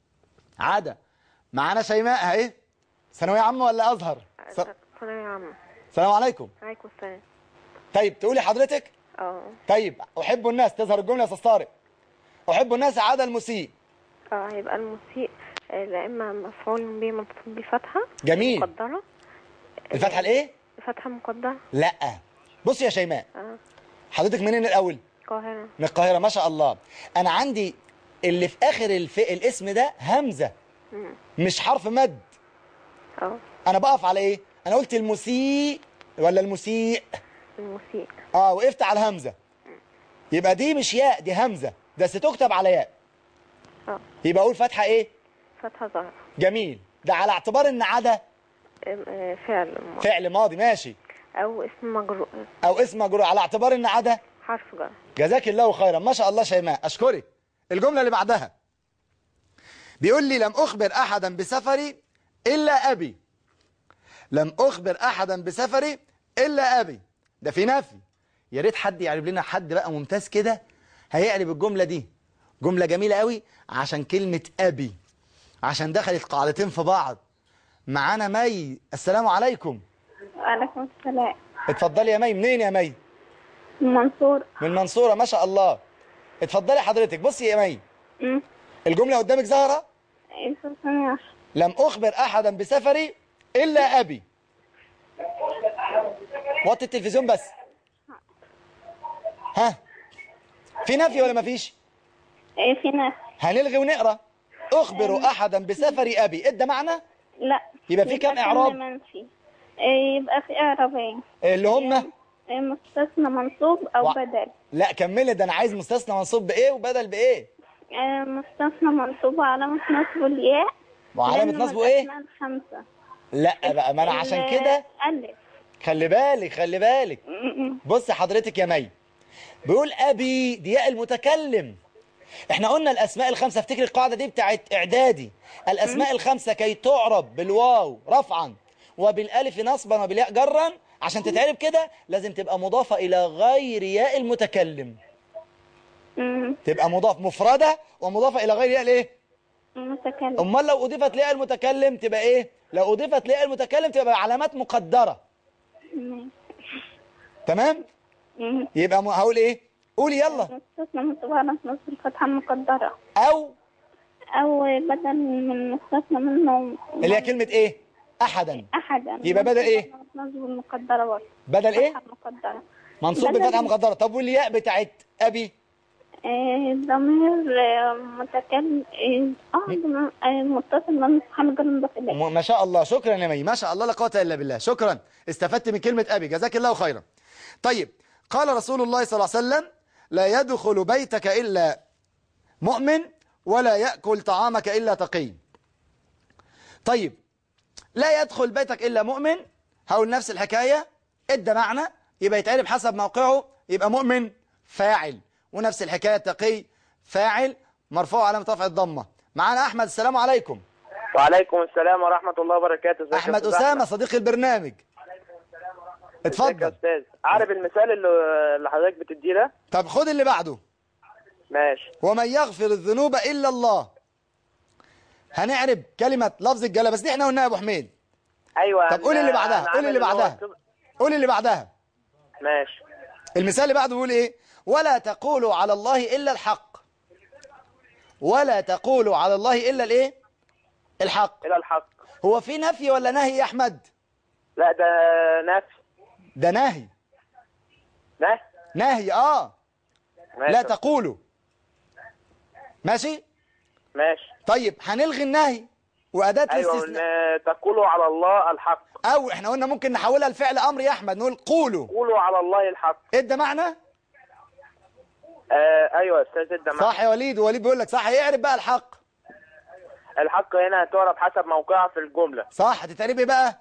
عدا معانا شيماء اهي ثانوية عامة ولا أزهر س- ثانوية عامة السلام عليكم عليكم السلام طيب تقولي حضرتك اه طيب أحب الناس تظهر الجملة يا أستاذ طارق أحب الناس عدا المسيء اه هيبقى المسيء آه، لا اما مفعول به منصوب بفتحة جميل مقدرة الفتحة الإيه؟ فتحة مقدرة لا بصي يا شيماء اه حضرتك منين الأول؟ القاهرة من القاهرة ما شاء الله أنا عندي اللي في آخر الف... الاسم ده همزة مم. مش حرف مد اه أنا بقف على إيه؟ أنا قلت المسيء ولا المسيء المسيء آه وقفت على الهمزة يبقى دي مش ياء دي همزة بس تكتب على ياء اه يبقى أقول فتحة إيه؟ فتحة ظاهرة جميل ده على اعتبار إن عدا آم، آه، فعل م- فعل ماضي ماشي او اسم مجرور أو اسم مجرور على اعتبار إن عدا حرف جر جزاك الله خيرا ما شاء الله شيماء أشكرك الجملة اللي بعدها بيقول لي لم أخبر أحدا بسفري إلا أبي لم أخبر أحدا بسفري إلا أبي ده في نفي يا ريت حد يعرف لنا حد بقى ممتاز كده هيعرف الجملة دي جملة جميلة قوي عشان كلمة أبي عشان دخلت قاعدتين في بعض معانا مي السلام عليكم وعليكم السلام اتفضلي يا مي منين يا مي منصور من المنصورة ما شاء الله اتفضلي حضرتك بصي يا مي امم الجملة قدامك ظاهرة عيسى سمير لم أخبر أحدا بسفري إلا أبي وطي التلفزيون بس ها في نفي ولا مفيش ايه في ناس هنلغي ونقرأ أخبر أحدا بسفري أبي إدى معنى لا يبقى في كام إعراب منفي إيه يبقى في اعرابين اللي هم إيه مستثنى منصوب او وع- بدل لا كملي ده أنا عايز مستثنى منصوب بإيه وبدل بإيه إيه مستثنى منصوب وعلامة نصب الياء وعلامة لأنه نصبه إيه الأسماء الخمسة لا بقى ما أنا عشان ال- كده ألف خلي بالك خلي بالك م-م. بص حضرتك يا مي بيقول أبي دي ياء المتكلم احنا قلنا الأسماء الخمسة افتكر القاعدة دي بتاعت إعدادي الأسماء الخمسة كي تعرب بالواو رفعا وبالألف نصبا وبالياء جرا عشان تتعرب كده لازم تبقى مضافة إلى غير ياء المتكلم م- تبقى مضاف مفردة ومضافة إلى غير ياء الإيه؟ متكلم أمال لو أضيفت لياء المتكلم تبقى إيه؟ لو أضيفت لياء المتكلم تبقى علامات مقدرة م- تمام؟ م- يبقى م- هقول إيه؟ قولي يلا مستثنى منصوب وعلامة نصب الفتحة المقدرة أو أو بدل من مستثنى منه اللي هي كلمة إيه؟ أحدا أحدا يبقى بدل إيه؟ نصب المقدرة برضه بدل إيه؟ فتحة مقدرة منصوب بدل- بالفتحة مقدرة طب والياء بتاعت أبي آه، ضمير آه، متكلم اه آه، ضمير- آه، متصل من حمد المضاف إليه م- ما شاء الله شكرا يا مي ما شاء الله لا قوة إلا بالله شكرا استفدت من كلمة أبي جزاك الله خيرا طيب قال رسول الله صلى الله عليه وسلم لا يدخل بيتك إلا مؤمن ولا يأكل طعامك إلا تقي طيب لا يدخل بيتك إلا مؤمن هقول نفس الحكاية ادى معنى يبقى يتعرف حسب موقعه يبقى مؤمن فاعل ونفس الحكاية تقي فاعل مرفوع علامة رفع الضمة معانا أحمد السلام عليكم وعليكم السلام ورحمة الله وبركاته ازيك يا احمد أستاذ اسامه صديق البرنامج ازيك يا اتفضل استاذ عارف المثال اللي اللي حضرتك بتديه ده طب خد اللي بعده ماشي ومن يغفر الذنوب الا الله هنعرب كلمه لفظ الجلاله بس دي احنا قلناها يا ابو حميد ايوه طب قول اللي أنا- بعدها أنا قول اللي عامل بعدها هو- قول اللي بعدها ماشي المثال اللي بعده بيقول ايه ولا تقولوا على الله الا الحق ولا تقولوا على الله الا الايه الحق الى الحق هو في نفي ولا نهي يا احمد لا ده نفي ده نهي نه نهي اه ماشي لا تقولوا ماشي ماشي طيب هنلغي النهي وأداة ايوه الاستثناء إن تقولوا على الله الحق أو احنا قلنا ممكن نحولها لفعل أمر يا أحمد نقول قولوا قولوا على الله الحق ادى معنى آه ايوه يا استاذ ده صح يا وليد وليد بيقول لك صح يعرف بقى الحق الحق هنا هتعرف حسب موقعها في الجمله صح هتتعرف ايه بقى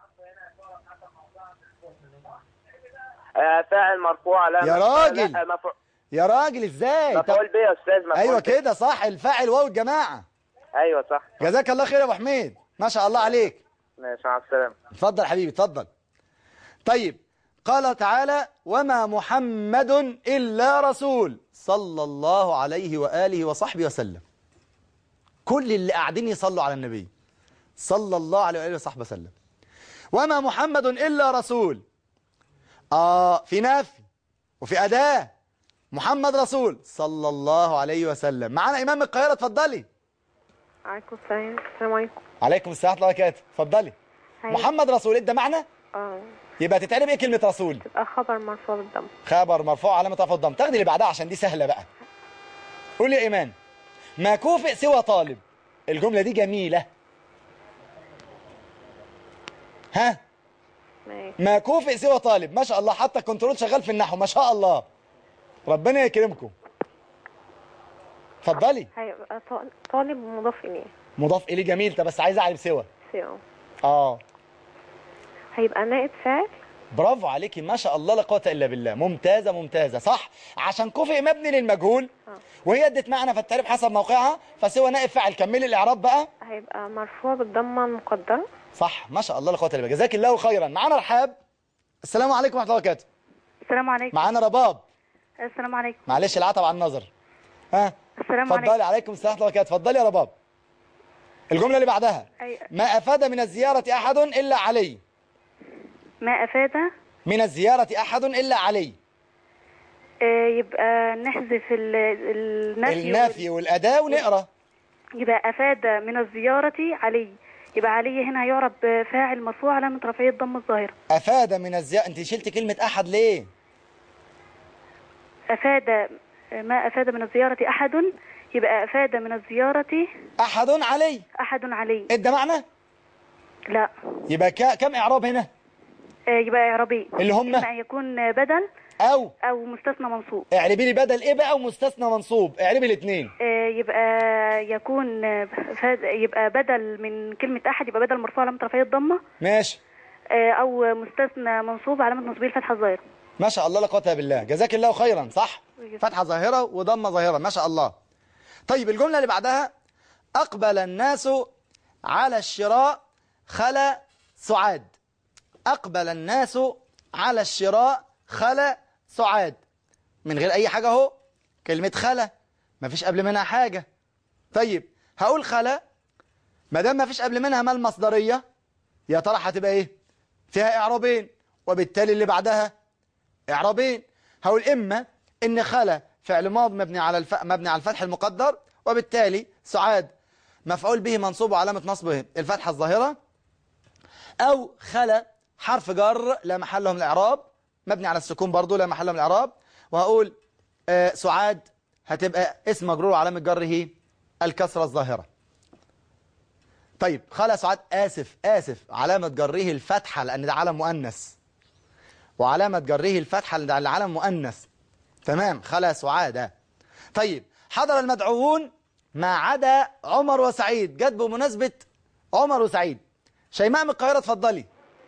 آه فاعل مرفوع علامه يا راجل. لا مفعول يا راجل ازاي طب مفعول به يا استاذ مفعول ايوه به. كده صح الفاعل واو الجماعه ايوه صح جزاك الله خير يا ابو حميد ما شاء الله عليك ماشي مع السلامه اتفضل حبيبي اتفضل طيب قال تعالى وما محمد إلا رسول صلى الله عليه وآله وصحبه وسلم كل اللي قاعدين يصلوا على النبي صلى الله عليه وآله وصحبه وسلم وما محمد إلا رسول آه في نفي وفي أداة محمد رسول صلى الله عليه وسلم معانا إمام القاهرة اتفضلي عليكم السلام السلام عليكم عليكم السلام ورحمة الله وبركاته اتفضلي هاي. محمد رسول ادى معنى اه يبقى تتعرف ايه كلمة رسول تبقى خبر مرفوع بالضم خبر مرفوع علامة رفع الضم تاخدي اللي بعدها عشان دي سهلة بقى قول يا إيمان ما كوفئ سوى طالب الجملة دي جميلة ها ماشي ما كوفئ سوى طالب ما شاء الله حتى الكنترول شغال في النحو ما شاء الله ربنا يكرمكم اتفضلي هيبقى طال- طالب مضاف إليه مضاف إليه جميل طب بس عايز أعرف سوى سيو اه هيبقى نائب فاعل برافو عليكي ما شاء الله لا قوه الا بالله ممتازه ممتازه صح عشان كفء مبني للمجهول وهي ادت معنى في التعريف حسب موقعها فسوى نائب فاعل كملي الاعراب بقى هيبقى مرفوع بالضمة المقدرة صح ما شاء الله لا قوه الا بالله جزاك الله خيرا معانا رحاب السلام عليكم ورحمه الله وبركاته السلام عليكم معانا رباب السلام عليكم معلش العتب على النظر ها السلام اتفضلي عليكم عليكم السلام ورحمه الله وبركاته اتفضلي يا رباب الجمله اللي بعدها أي- ما افاد من الزياره احد الا علي ما أفاد من الزياره احد الا علي آه، يبقى نحذف ال- النفي النافي والاداه ونقرا يبقى أفاد من الزيارة علي يبقى علي هنا هيعرب فاعل مرفوع علامة رفعية ضم الظاهرة افاد من الزياره انت شلت كلمه احد ليه أفاد ما أفاد من الزيارة أحد يبقى أفاد من الزيارة احد علي أحد علي ادى معنى لا يبقى كا- كم اعراب هنا آه، يبقى إعرابي اللي هم؟ إما أن يكون بدل او أو مستثنى منصوب اعربي لي بدل ايه بقى ومستثنى منصوب اعربي الاثنين آه، يبقى يكون آه، فاد- يبقى بدل من كلمة أحد يبقى بدل مرفوع علامة رفعية الضمة ماشي آه، أو مستثنى منصوب علامة نصبه الفتحة الظاهرة ما شاء الله لا قوه الا بالله جزاك الله خيرا صح فتحه ظاهره وضمه ظاهره ما شاء الله طيب الجمله اللي بعدها اقبل الناس على الشراء خلا سعاد اقبل الناس على الشراء خلا سعاد من غير اي حاجه اهو كلمه خلا ما فيش قبل منها حاجه طيب هقول خلا ما دام ما فيش قبل منها ما المصدريه يا ترى هتبقى ايه فيها اعرابين وبالتالي اللي بعدها اعرابين هقول اما ان خلا فعل ماض مبني على الف... مبني على الفتح المقدر وبالتالي سعاد مفعول به منصوب وعلامه نصبه الفتحه الظاهره او خلا حرف جر لا محل له من الاعراب مبني على السكون برضو لا محل له من الاعراب وهقول آه سعاد هتبقى اسم مجرور وعلامه جره الكسره الظاهره طيب خلا سعاد اسف اسف علامه جره الفتحه لان ده علم مؤنث وعلامة جره الفتحة لأن ده علم مؤنث تمام خلا سعادة طيب حضر المدعوون ما عدا عمر وسعيد جت بمناسبة عمر وسعيد شيماء من القاهرة اتفضلي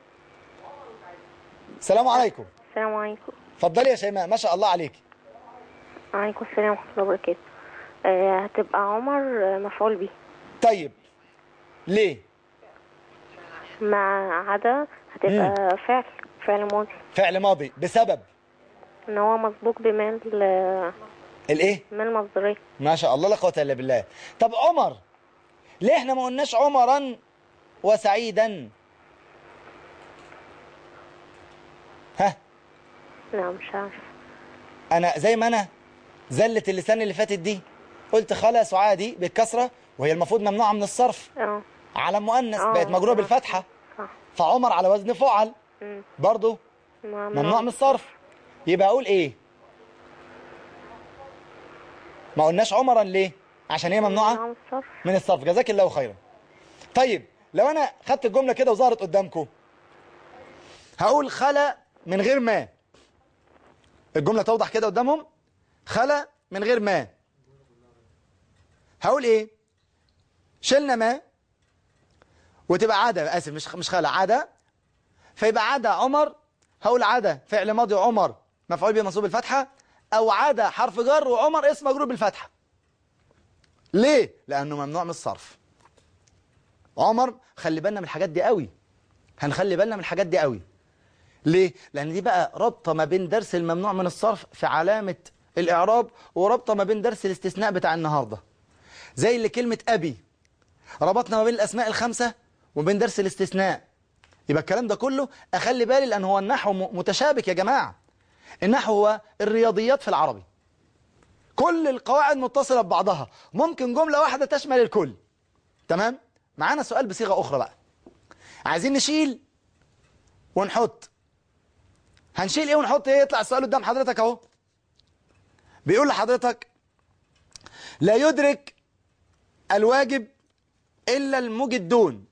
السلام عليكم السلام عليكم اتفضلي يا شيماء ما شاء الله عليك عليكم السلام ورحمة الله وبركاته آه، هتبقى عمر آه، مفعول به طيب ليه مع عدا هتبقى فعل فعل ماضي فعل ماضي بسبب ان هو مسبوق بمال آه، الايه مال مصدرية ما شاء الله لا قوه الا بالله طب عمر ليه احنا ما قلناش عمرا وسعيدا ها لا مش عارف انا زي ما انا زلة اللسان اللي فاتت دي قلت خلا سعادي بالكسرة وهي المفروض ممنوعة من الصرف اه على مؤنث آه، بقت مجرورة آه. بالفتحة صح فعمر على وزن فعل مم. برضه ما- ممنوع من الصرف يبقى اقول ايه ما قلناش عمرا ليه عشان هي ممنوعة ممنوعة من الصرف من الصرف جزاك الله خيرا طيب لو انا خدت الجملة كده وظهرت قدامكم هقول خلا من غير ما الجملة توضح كده قدامهم خلا من غير ما هقول ايه شلنا ما وتبقى عادة اسف مش مش خلا عادة فيبقى عادة عمر هقول عادة فعل ماضي عمر مفعول به منصوب بالفتحة او عادة حرف جر وعمر اسم مجرور بالفتحة ليه لانه ممنوع من الصرف عمر خلي بالنا من الحاجات دي قوي هنخلي بالنا من الحاجات دي قوي ليه لان دي بقى رابطه ما بين درس الممنوع من الصرف في علامه الاعراب ورابطه ما بين درس الاستثناء بتاع النهارده زي اللي كلمه ابي ربطنا ما بين الاسماء الخمسه وبين درس الاستثناء يبقى الكلام ده كله اخلي بالي لان هو النحو م- متشابك يا جماعه النحو هو الرياضيات في العربي كل القواعد متصله ببعضها ممكن جمله واحده تشمل الكل تمام معانا سؤال بصيغه اخرى بقى عايزين نشيل ونحط هنشيل ايه ونحط ايه يطلع السؤال قدام حضرتك اهو بيقول لحضرتك لا يدرك الواجب الا المجدون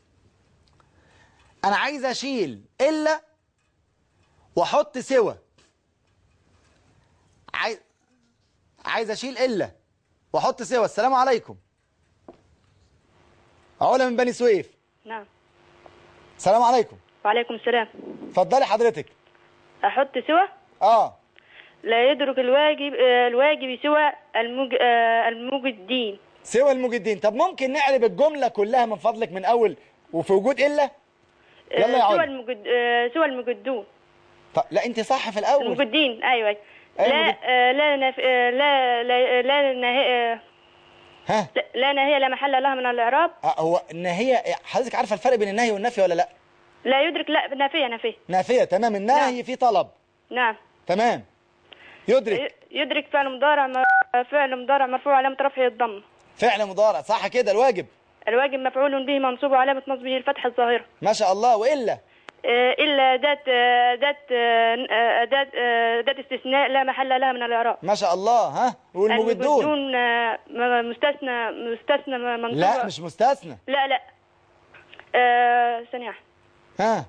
انا عايز اشيل الا واحط سوى عايز عايز اشيل الا واحط سوى السلام عليكم علا من بني سويف نعم السلام عليكم وعليكم السلام اتفضلي حضرتك أحط سوى اه لا يدرك الواجب آه، الواجب سوى المج... آه، المجدين سوى المجدين طب ممكن نعرب الجملة كلها من فضلك من أول وفي وجود إلا يلا يا آه، سوى علا المجد... آه، سوى المجدون طب لا أنت صح في الأول المجدين أيوة أيوة، لا المجد- آه، لا نف... آه، لا لا لا نهي... آه، ها لا- لا نهي لا محل لها من الإعراب آه، هو النهية حضرتك عارفة الفرق بين النهي والنفي ولا لا لا يدرك لا نافية نافية نافية تمام النهي في طلب نعم تمام يدرك ي- يدرك فعل مضارع م... فعل مضارع مرفوع علامة رفعه الضم فعل مضارع صح كده الواجب الواجب مفعول به منصوب علامة نصبه الفتحة الظاهرة ما شاء الله وإلا آه، إلا أداة آه، أداة آه، أداة آه، أداة استثناء لا محل لها من الإعراب ما شاء الله ها والمجدون المجدون آه، م- مستثنى مستثنى منصوب لا مش مستثنى لا لا آه، ثانية واحدة. ها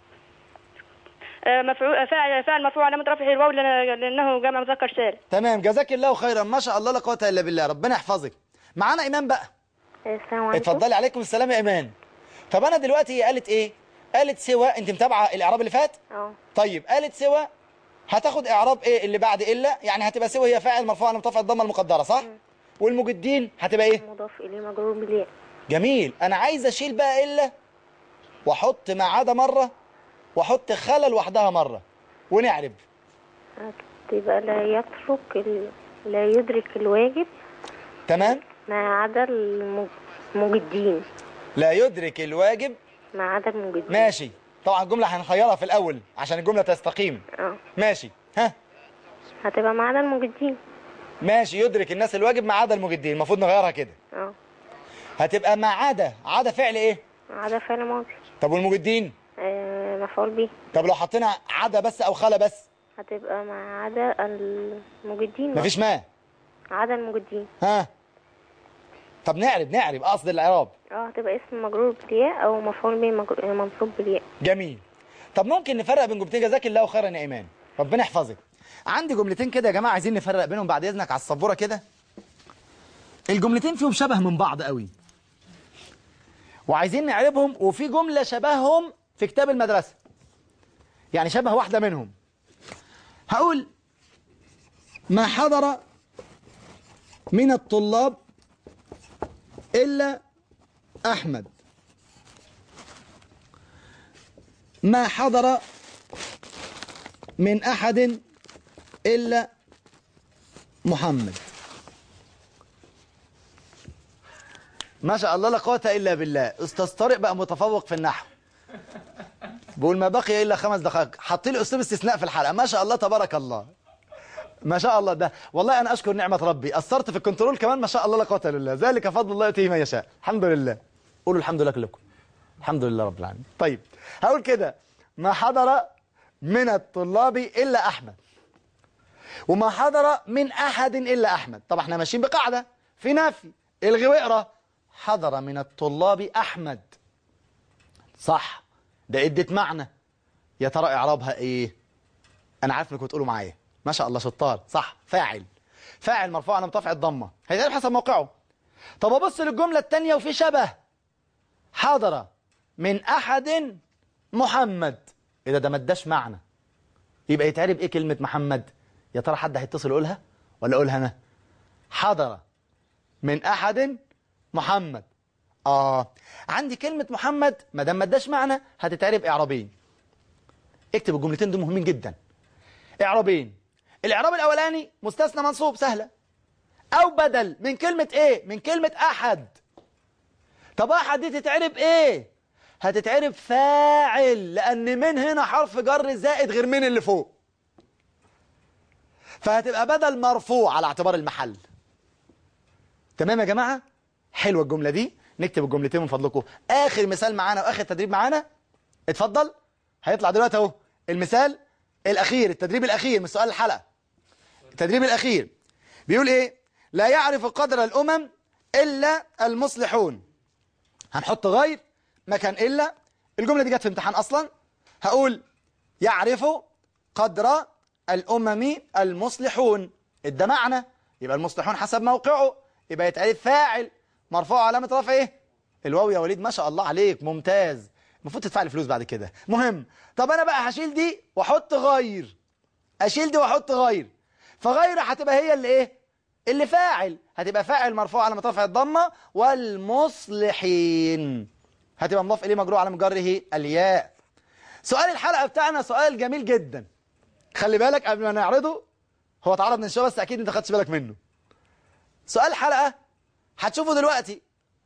آه، مفعول فاعل فاعل مرفوع علامة رفعه الواو لأن- لأنه جمع مذكر سالم تمام جزاك الله خيرا ما شاء الله لا قوة إلا بالله ربنا يحفظك معانا إيمان بقى السلام عليكم اتفضلي عليكم السلام يا ايمان طب انا دلوقتي هي قالت ايه قالت سوى انت متابعه الاعراب اللي فات اه طيب قالت سوى هتاخد اعراب ايه اللي بعد الا يعني هتبقى سوى هي فاعل مرفوع على مرتفع الضمه المقدره صح والمجدين هتبقى ايه مضاف إليه مجرور بالياء جميل انا عايز اشيل بقى الا واحط ما عدا مره واحط خلا لوحدها مره ونعرب تبقى لا يترك ال... لا يدرك الواجب تمام ما عدا المج- المجدين لا يدرك الواجب ما عدا المجدين ماشي طبعا الجمله هنخيرها في الاول عشان الجمله تستقيم اه ماشي ها هتبقى ما عدا المجدين ماشي يدرك الناس الواجب ما عدا المجدين المفروض نغيرها كده اه هتبقى ما عدا عدا فعل ايه ما عدا فعل ماضي طب والمجدين آه مفعول به طب لو حطينا عدا بس او خلا بس هتبقى ما عدا المجدين مفيش ما عدا المجدين ها طب نعرب نعرب قصد الاعراب اه هتبقى اسم مجرور بالياء او مفعول به مجرور منصوب بالياء جميل طب ممكن نفرق بين جملتين جزاك الله خيرا يا ايمان ربنا يحفظك عندي جملتين كده يا جماعه عايزين نفرق بينهم بعد اذنك على السبوره كده الجملتين فيهم شبه من بعض قوي وعايزين نعربهم وفي جمله شبههم في كتاب المدرسه يعني شبه واحده منهم هقول ما حضر من الطلاب الا احمد ما حضر من أحد إلا محمد ما شاء الله لا قوة إلا بالله أستاذ طارق بقى متفوق في النحو بقول ما بقي إلا خمس دقائق حط لي أسلوب استثناء في الحلقة ما شاء الله تبارك الله ما شاء الله ده والله أنا أشكر نعمة ربي أثرت في الكنترول كمان ما شاء الله لا قوة إلا بالله ذلك فضل الله يؤتيه من يشاء الحمد لله قولوا الحمد لله كلكم الحمد لله رب العالمين طيب هقول كده ما حضر من الطلاب إلا أحمد وما حضر من أحد إلا أحمد طبعا احنا ماشيين بقاعدة في نفي الغي واقرا حضر من الطلاب أحمد صح ده ادت معنى يا ترى إعرابها إيه أنا عارف إنكم تقولوا معايا ما شاء الله شطار صح فاعل فاعل مرفوع على مرتفع الضمة هيتعرف حسب موقعه طب أبص للجملة التانية وفي شبه حضر من أحد محمد إذا ده ما اداش معنى يبقى يتعرب إيه كلمة محمد يا ترى حد هيتصل يقولها ولا أقولها أنا حضر من أحد محمد آه عندي كلمة محمد ما دام ما اداش معنى هتتعرب إعرابين اكتب الجملتين دول مهمين جدا إعرابين الإعراب الأولاني مستثنى منصوب سهلة أو بدل من كلمة إيه من كلمة أحد طب أحد دي تتعرب إيه هتتعرب فاعل لأن من هنا حرف جر زائد غير من اللي فوق فهتبقى بدل مرفوع على اعتبار المحل تمام يا جماعة حلوة الجملة دي نكتب الجملتين من فضلكم آخر مثال معانا وآخر تدريب معانا اتفضل هيطلع دلوقتي اهو المثال الأخير التدريب الأخير من سؤال الحلقة التدريب الأخير بيقول إيه لا يعرف قدر الأمم إلا المصلحون هنحط غير مكان إلا الجملة دي جت في امتحان أصلا هقول يعرف قدر الأمم المصلحون ادى معنى يبقى المصلحون حسب موقعه يبقى يتعرف فاعل مرفوع علامة رفع ايه الواو يا وليد ما شاء الله عليك ممتاز المفروض تدفع لي فلوس بعد كده مهم طب انا بقى هشيل دي واحط غير اشيل دي واحط غير فغير هتبقى هي اللي ايه اللي فاعل هتبقى فاعل مرفوع على رفع الضمه والمصلحين هتبقى مضاف اليه مجرور على مجره الياء سؤال الحلقه بتاعنا سؤال جميل جدا خلي بالك قبل ما نعرضه هو اتعرض من شويه بس اكيد انت خدتش بالك منه سؤال الحلقه هتشوفه دلوقتي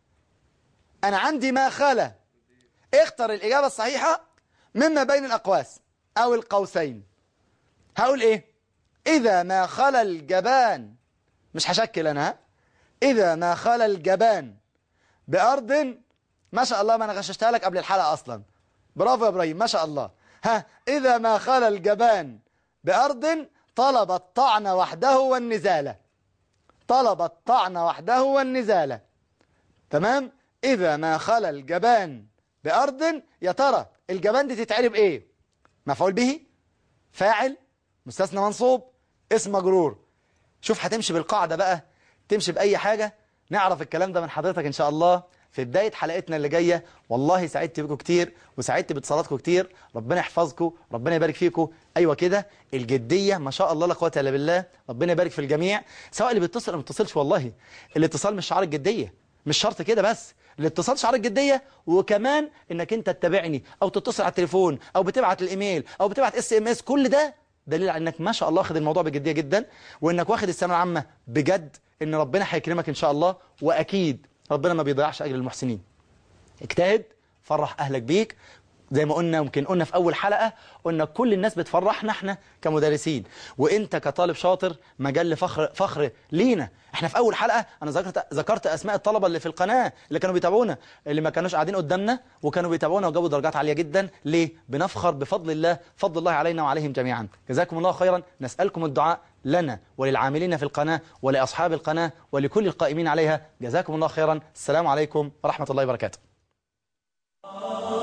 انا عندي ما خلا اختر الاجابه الصحيحه مما بين الاقواس او القوسين هقول ايه اذا ما خلا الجبان مش هشكل انا ها؟ اذا ما خلا الجبان بارض ما شاء الله ما انا غششتها لك قبل الحلقه اصلا برافو يا ابراهيم ما شاء الله ها اذا ما خلا الجبان بارض طلب الطعن وحده والنزاله طلب الطعن وحده والنزاله تمام اذا ما خلا الجبان بارض يا ترى الجبان دي تتعرب ايه مفعول به فاعل مستثنى منصوب اسم مجرور شوف هتمشي بالقاعدة بقى تمشي بأي حاجة نعرف الكلام ده من حضرتك إن شاء الله في بداية حلقتنا اللي جاية والله سعدت بكم كتير وسعدت باتصالاتكم كتير ربنا يحفظكم ربنا يبارك فيكم أيوة كده الجدية ما شاء الله لا قوه إلا بالله ربنا يبارك في الجميع سواء اللي بيتصل أو ما بيتصلش والله الاتصال مش شعار الجدية مش شرط كده بس الاتصال شعار الجدية وكمان انك انت تتابعني او تتصل على التليفون او بتبعت الايميل او بتبعت اس ام اس كل ده دليل على انك ما شاء الله واخد الموضوع بجدية جدا وانك واخد الثانويه العامه بجد ان ربنا هيكرمك ان شاء الله واكيد ربنا ما بيضيعش اجر المحسنين اجتهد فرح اهلك بيك زي ما قلنا يمكن قلنا في اول حلقة قلنا كل الناس بتفرحنا احنا كمدرسين وانت كطالب شاطر مجال فخر فخر لينا احنا في اول حلقة انا ذكرت ذكرت اسماء الطلبة اللي في القناة اللي كانوا بيتابعونا اللي ما كانوش قاعدين قدامنا وكانوا بيتابعونا وجابوا درجات عالية جدا ليه بنفخر بفضل الله فضل الله علينا وعليهم جميعا جزاكم الله خيرا نسألكم الدعاء لنا وللعاملين في القناة ولأصحاب القناة ولكل القائمين عليها جزاكم الله خيرا السلام عليكم ورحمة الله وبركاته